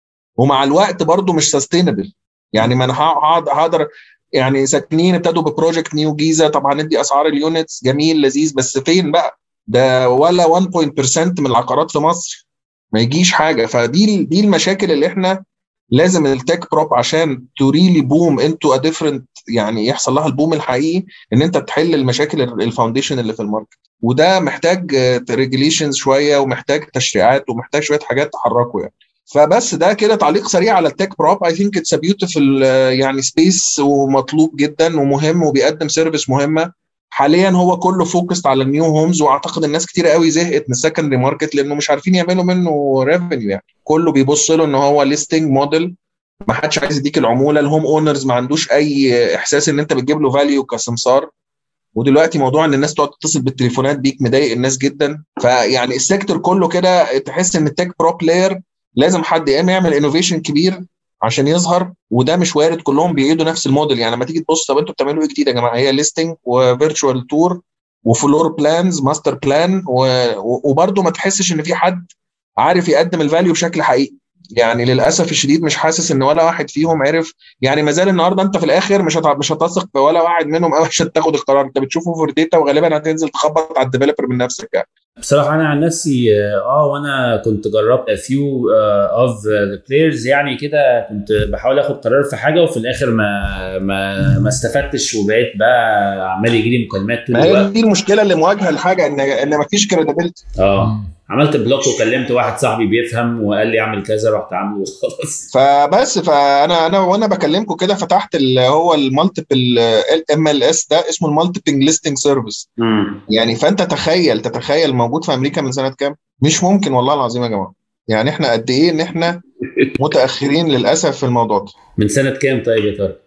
ومع الوقت برضو مش سستينبل يعني ما انا هقعد هقدر يعني ساكنين ابتدوا ببروجكت نيو جيزه طبعا ندي اسعار اليونتس جميل لذيذ بس فين بقى ده ولا 1% من العقارات في مصر ما يجيش حاجه فدي دي المشاكل اللي احنا لازم التك بروب عشان توريلي بوم انتو ا ديفرنت يعني يحصل لها البوم الحقيقي ان انت تحل المشاكل الفاونديشن اللي في الماركت وده محتاج ريجوليشنز شويه ومحتاج تشريعات ومحتاج شويه حاجات تحركه يعني فبس ده كده تعليق سريع على التك بروب اي ثينك اتس بيوتيفول يعني سبيس ومطلوب جدا ومهم وبيقدم سيرفيس مهمه حاليا هو كله فوكست على النيو هومز واعتقد الناس كتير قوي زهقت من السكندري ماركت لانه مش عارفين يعملوا منه ريفينيو يعني كله بيبص له ان هو ليستنج موديل ما حدش عايز يديك العموله الهوم اونرز ما عندوش اي احساس ان انت بتجيب له فاليو كسمسار ودلوقتي موضوع ان الناس تقعد تتصل بالتليفونات بيك مضايق الناس جدا فيعني السيكتور كله كده تحس ان التك برو بلاير لازم حد يا اما يعمل انوفيشن كبير عشان يظهر وده مش وارد كلهم بيعيدوا نفس الموديل يعني لما تيجي تبص طب انتوا بتعملوا ايه جديد يا جماعه هي ليستنج وفيرتشوال تور وفلور بلانز ماستر بلان وبرده ما تحسش ان في حد عارف يقدم الفاليو بشكل حقيقي يعني للاسف الشديد مش حاسس ان ولا واحد فيهم عرف يعني ما زال النهارده انت في الاخر مش مش هتثق في ولا واحد منهم قوي عشان تاخد القرار انت بتشوفه في داتا وغالبا هتنزل تخبط على الديفلوبر من نفسك يعني بصراحه انا عن نفسي اه وانا كنت جربت فيو اوف ذا بلايرز يعني كده كنت بحاول اخد قرار في حاجه وفي الاخر ما ما ما استفدتش وبقيت بقى عمال يجي لي مكالمات طول ما هي الوقت دي المشكله اللي مواجهه الحاجه ان ان ما فيش كريديبيلتي اه عملت بلوك وكلمت واحد صاحبي بيفهم وقال لي اعمل كذا رحت عامله وخلاص فبس فانا انا وانا بكلمكم كده فتحت اللي هو المالتيبل ام ال اس ده اسمه المالتيبل ليستنج سيرفيس يعني فانت تخيل تتخيل موجود في امريكا من سنه كام؟ مش ممكن والله العظيم يا جماعه يعني احنا قد ايه ان احنا متاخرين للاسف في الموضوع ده من سنه كام طيب يا ترى؟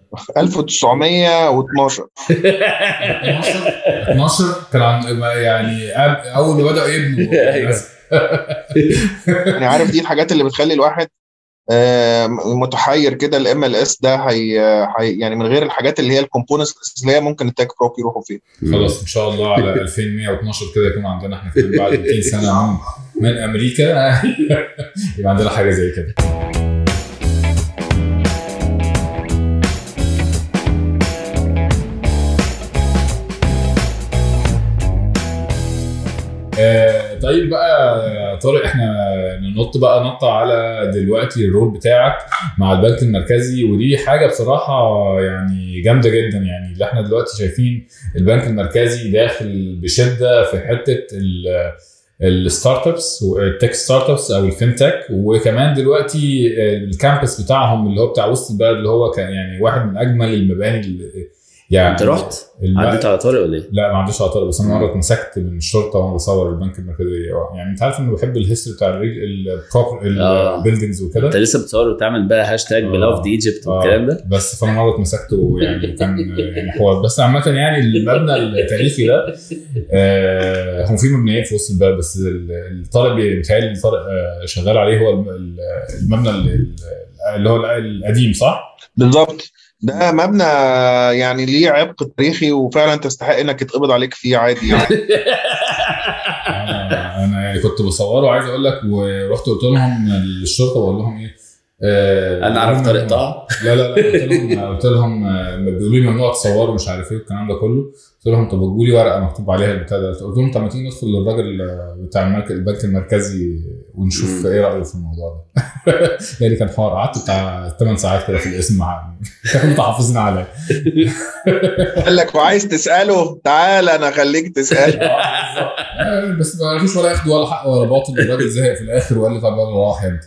1912 12 12 كان عن يعني قبل- اول ما بداوا يبنوا أيوة. يعني عارف دي الحاجات اللي بتخلي الواحد آه، متحير كده الام ال اس ده هي هي- يعني من غير الحاجات اللي هي الكومبوننتس الاساسيه ممكن التك بروب يروحوا فين خلاص ان شاء الله على 2112 كده يكون عندنا احنا كمان بعد 200 سنه من من امريكا يبقى عندنا حاجه زي كده آه، طيب بقى يا طارق احنا ننط بقى نطة على دلوقتي الرول بتاعك مع البنك المركزي ودي حاجة بصراحة يعني جامدة جدا يعني اللي احنا دلوقتي شايفين البنك المركزي داخل بشدة في حتة ال- الستارت ابس والتك ستارت ابس او الفinTech وكمان دلوقتي الكامبس بتاعهم اللي هو بتاع وسط البلد اللي هو كان يعني واحد من اجمل المباني اللي يعني انت رحت؟ الم- عديت على طارق ولا ايه؟ لا ما عنديش عطارة بس انا مره اتمسكت من الشرطه وانا بصور البنك المركزي اه يعني انت عارف اني بحب الهيستوري بتاع البروبر آه. البيلدينجز انت وكده لسه بتصور وتعمل بقى هاشتاج آه. بلافد ايجيبت والكلام ده؟ بس فانا مره اتمسكت ويعني كان يعني حوار بس عامه يعني المبنى التاريخي ده آه هو في مبنيين في وسط البلد بس ال- الطارق بي- بيتهيألي الطارق آه شغال عليه هو الم- ال- المبنى ال- اللي هو القديم صح؟ بالظبط ده مبنى يعني ليه عبق تاريخي وفعلا تستحق انك يتقبض عليك فيه عادي يعني انا انا يعني كنت بصوره عايز اقول لك ورحت قلت لهم للشرطه بقول لهم ايه آه انا اعرف طارق طه لا لا لا قلت لهم قلت لهم آه، بيقولوا لي ممنوع تصوروا مش عارف ايه والكلام ده كله قلت لهم طب اجيبوا لي ورقه مكتوب عليها البتاع ده قلت لهم طب ما تيجي ندخل للراجل آه، بتاع المركز البنك المركزي ونشوف مم. ايه رايه في الموضوع ده يعني كان حوار قعدت بتاع 8 ساعات كده في الاسم مع كانوا متحفظين عليا قال لك وعايز تساله تعال انا اخليك تساله آه، بس ما عرفوش ولا ياخدوا ولا حق ولا باطل الراجل زهق في الاخر وقال لي طب يلا راح انت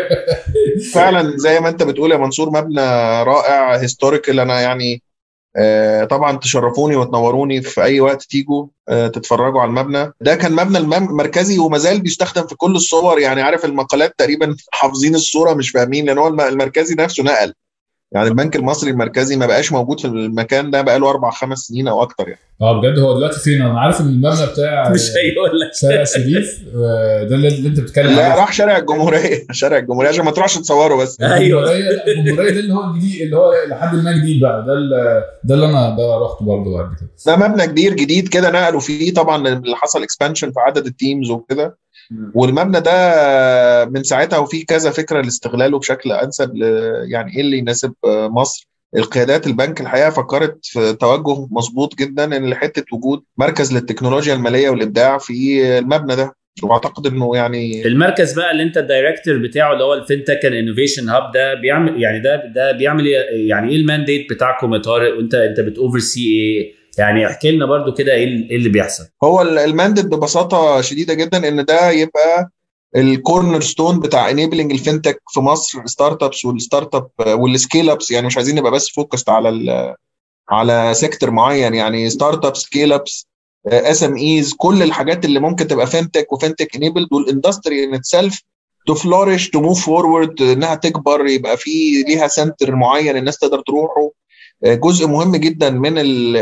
فعلا زي ما انت بتقول يا منصور مبنى رائع هيستوريكال انا يعني آه، طبعا تشرفوني وتنوروني في اي وقت تيجوا آه، تتفرجوا على المبنى ده كان مبنى المركزي وما زال بيستخدم في كل الصور يعني عارف المقالات تقريبا حافظين الصوره مش فاهمين لان هو الم- المركزي نفسه نقل يعني البنك المصري المركزي ما بقاش موجود في المكان ده بقى له اربع خمس سنين او اكتر يعني اه بجد هو دلوقتي فين انا عارف ان المبنى بتاع مش هيقول لك شارع شريف آه، ده اللي اللي انت بتتكلم لا عليه راح شارع الجمهوريه شارع الجمهوريه عشان ما تروحش تصوره بس أيوة. الجمهوريه لا، الجمهوريه ده اللي هو الجديد اللي هو لحد ما جديد بقى ده اللي ده اللي انا ده رحت برضه بعد كده ده مبنى كبير جديد كده نقلوا فيه طبعا اللي حصل اكسبانشن في عدد التيمز وكده والمبنى ده من ساعتها وفي كذا فكره لاستغلاله بشكل انسب ل- يعني ايه اللي يناسب آه، مصر القيادات البنك الحقيقه فكرت في توجه مظبوط جدا ان لحته وجود مركز للتكنولوجيا الماليه والابداع في المبنى ده واعتقد انه يعني المركز بقى اللي انت الدايركتور بتاعه اللي هو الفinTech and انوفيشن هاب ده بيعمل يعني ده ده بيعمل ايه يعني ايه المانديت بتاعكم يا طارق وانت انت بتوفر سي ايه يعني احكي لنا برضو كده ايه ال- إيه اللي بيحصل هو ال- الماندت ببساطه شديده جدا ان ده يبقى الكورنر ستون بتاع انيبلنج الفinTech في مصر ستارت ابس والستارت اب والسكيل ابس يعني مش عايزين نبقى بس فوكست على ال- على سيكتور معين يعني ستارت اب سكيل ابس اس ام ايز كل الحاجات اللي ممكن تبقى فينتك وفينتك انيبلد والاندستري ان اتسلف تو فلورش تو موف فورورد انها تكبر يبقى في ليها سنتر معين الناس تقدر تروحه آه، جزء مهم جدا من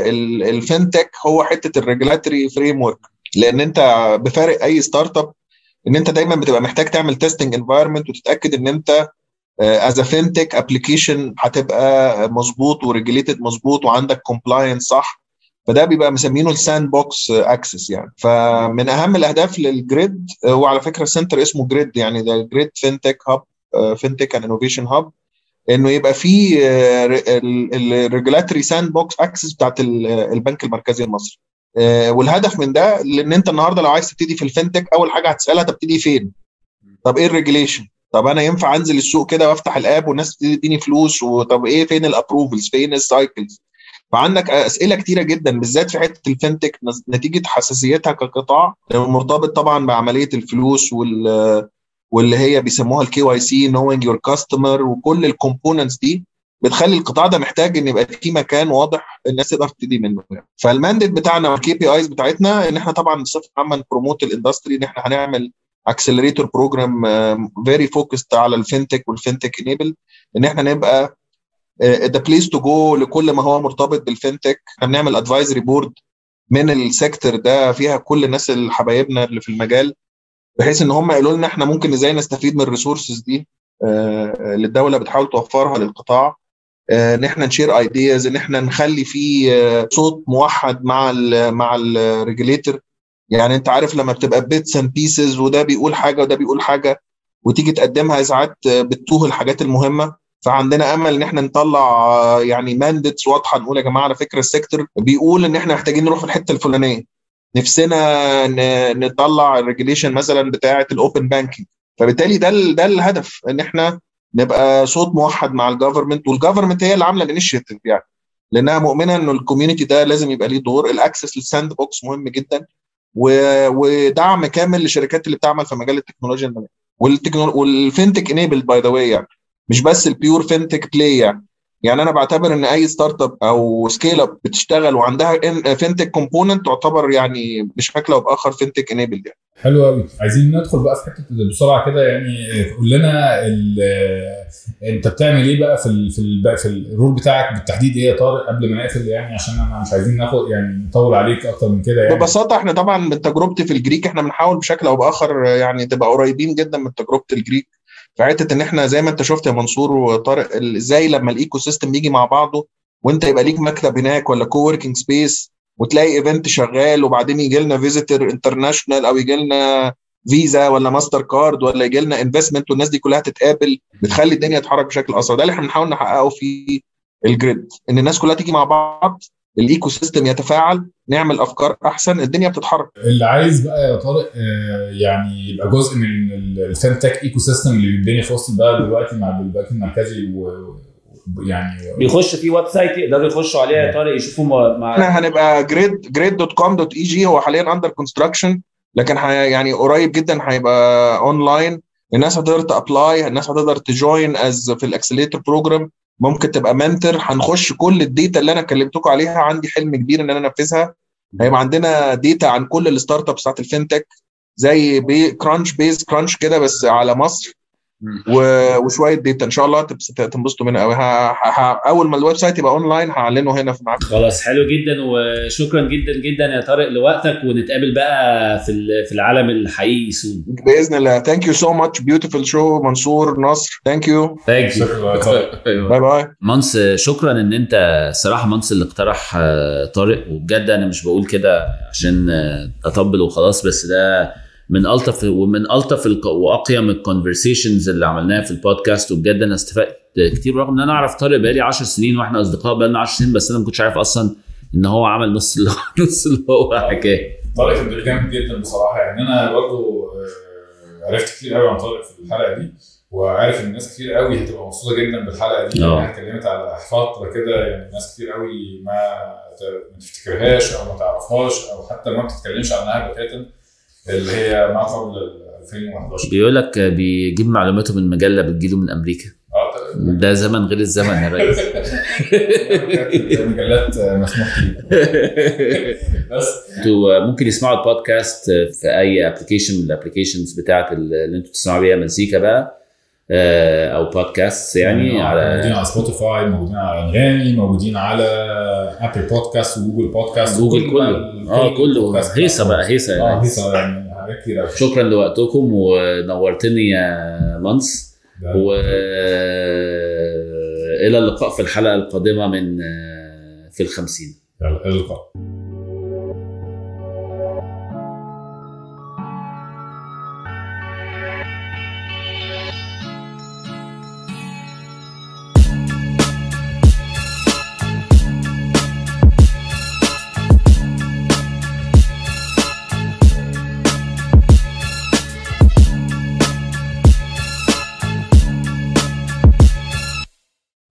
الفينتك هو حته الريجولاتوري فريم ورك لان انت بفارق اي ستارت اب ان انت دايما بتبقى محتاج تعمل تيستنج انفايرمنت وتتاكد ان انت از فينتك ابلكيشن هتبقى مظبوط وريجليتد مظبوط وعندك كومبلاينس صح فده بيبقى مسمينه الساند بوكس اكسس يعني فمن اهم الاهداف للجريد وعلى فكره السنتر اسمه جريد يعني ده جريد فينتك هاب فينتك اند انوفيشن هاب انه يبقى في الريجولاتوري ساند بوكس اكسس بتاعت ال- البنك المركزي المصري آه، والهدف من ده لان انت النهارده لو عايز تبتدي في الفينتك اول حاجه هتسالها تبتدي فين طب ايه الريجوليشن طب انا ينفع انزل السوق كده وافتح الاب والناس تبتدي تديني فلوس وطب ايه فين الابروفلز فين السايكلز فعندك اسئله كتيره جدا بالذات في حته الفينتك نز- نتيجه حساسيتها كقطاع مرتبط طبعا بعمليه الفلوس وال واللي هي بيسموها الكي واي سي نوينج يور كاستمر وكل الكومبوننتس دي بتخلي القطاع ده محتاج ان يبقى في مكان واضح الناس تقدر تبتدي منه يعني. فالمانديت بتاعنا والكي بي ايز بتاعتنا ان احنا طبعا بصفه عامه نبروموت الاندستري ان احنا هنعمل اكسلريتور بروجرام فيري فوكست على الفينتك والفينتك انيبل ان احنا نبقى ذا بليس تو جو لكل ما هو مرتبط بالفينتك احنا بنعمل ادفايزري بورد من السيكتور ده فيها كل الناس اللي حبايبنا اللي في المجال بحيث ان هم يقولوا لنا احنا ممكن ازاي نستفيد من الريسورسز دي آه، اللي الدوله بتحاول توفرها للقطاع آه، ان احنا نشير ايدياز ان احنا نخلي في آه، صوت موحد مع ال مع الريجليتور يعني انت عارف لما بتبقى بيتس اند بيسز وده بيقول حاجه وده بيقول حاجه وتيجي تقدمها ساعات آه، بتتوه الحاجات المهمه فعندنا امل ان احنا نطلع آه، يعني ماندتس واضحه نقول يا جماعه على فكره السيكتور بيقول ان احنا محتاجين نروح في الحته الفلانيه نفسنا ن- نطلع الريجليشن مثلا بتاعه الاوبن بانكينج فبالتالي ده ال- ده الهدف ان احنا نبقى صوت موحد مع الجفرمنت والجفرمنت هي اللي عامله الانيشيتيف يعني لانها مؤمنه انه الكوميونتي ده لازم يبقى ليه دور الاكسس للساند بوكس مهم جدا و- ودعم كامل للشركات اللي بتعمل في مجال التكنولوجيا الماليه والتكنولوجيا والفينتك انيبلد باي ذا واي يعني مش بس البيور فينتك بلاي يعني يعني انا بعتبر ان اي ستارت اب او سكيل اب بتشتغل وعندها فينتك كومبوننت تعتبر يعني بشكل او باخر فينتك انيبلد يعني حلو قوي عايزين ندخل بقى في حته بسرعه كده يعني قول لنا ال- انت بتعمل ايه بقى في ال في ال في الرول بتاعك بالتحديد ايه يا طارق قبل ما نقفل يعني عشان انا مش عايزين ناخد يعني نطول عليك اكتر من كده يعني ببساطه احنا طبعا من تجربتي في الجريك احنا بنحاول بشكل او باخر يعني تبقى قريبين جدا من تجربه الجريك في حته ان احنا زي ما انت شفت يا منصور وطارق ال- ازاي لما الايكو سيستم يجي مع بعضه وانت يبقى ليك مكتب هناك ولا كو وركينج سبيس وتلاقي ايفنت شغال وبعدين يجي لنا فيزيتور انترناشونال او يجي لنا فيزا ولا ماستر كارد ولا يجي لنا انفستمنت والناس دي كلها تتقابل بتخلي الدنيا تتحرك بشكل اسرع ده اللي احنا بنحاول نحققه في الجريد ان الناس كلها تيجي مع بعض الايكو سيستم يتفاعل نعمل افكار احسن الدنيا بتتحرك اللي عايز بقى يا طارق آه، يعني يبقى جزء من الفinTech ايكو سيستم اللي بيتبني في وسط البلد دلوقتي مع البنك المركزي ويعني بيخش في ويب سايت يقدروا يخشوا عليها يا طارق يشوفوا مع- مع احنا هنبقى جريد جريد دوت كوم دوت اي جي هو حاليا اندر كونستراكشن لكن حي يعني قريب جدا هيبقى اونلاين الناس هتقدر تابلاي الناس هتقدر تجوين از في الاكسليتر بروجرام ممكن تبقى منتور هنخش كل الداتا اللي انا كلمتكم عليها عندي حلم كبير ان انا انفذها هيبقى عندنا داتا عن كل الستارت ابس بتاعت الفinتech زي بي كرانش بيز كرانش كده بس على مصر و- وشويه داتا ان شاء الله تبس- تنبسطوا منها قوي ه- ه- اول ما الويب سايت يبقى اونلاين هعلنه هنا في معاكم خلاص حلو جدا وشكرا جدا جدا يا طارق لوقتك ونتقابل بقى في ال- في العالم الحقيقي سون باذن الله ثانك يو سو ماتش بيوتيفول شو منصور نصر ثانك يو ثانك يو شكرا يا طارق باي باي مانس شكرا ان انت الصراحه مانس اللي اقترح آه، طارق وبجد انا مش بقول كده عشان آه، اطبل وخلاص بس ده من الطف ومن الطف الق- واقيم الكونفرسيشنز اللي عملناها في البودكاست وبجد انا استفدت كتير رغم ان انا اعرف طارق بقالي 10 سنين واحنا اصدقاء بقالنا 10 سنين بس انا ما كنتش عارف اصلا ان هو عمل نص اللي هو نص اللي هو حكاه طارق كان ضيف جامد جدا بصراحه يعني انا برضو آه، عرفت كتير قوي عن طارق في الحلقه دي وعارف ان الناس كتير قوي هتبقى مبسوطه جدا بالحلقه دي آه. يعني اتكلمت على فتره كده يعني ناس كتير قوي ما ت- ما تفتكرهاش او ما تعرفهاش او حتى ما بتتكلمش عنها بتاتا اللي هي ما قبل ال 2011 بيقول لك بيجيب معلوماته من مجله بتجيله من امريكا اه ده زمن غير الزمن يا ريس كانت مجلات مسموح بيها بس انتوا ممكن يسمعوا البودكاست في اي ابلكيشن من الابلكيشنز بتاعت اللي انتوا بتسمعوا بيها مزيكا بقى آه، او بودكاست يعني موجودين على على سبوتيفاي موجودين على انغامي موجودين على ابل بودكاست وجوجل بودكاست جوجل وكل كله ال- اه كل كله البودكاست هيصه بقى هيصه اه يعني هيصه يعني حاجات كتير قوي شكرا لوقتكم ونورتني يا مانس ده- و الى اللقاء في الحلقه القادمه من آه، في الخمسين يلا الى اللقاء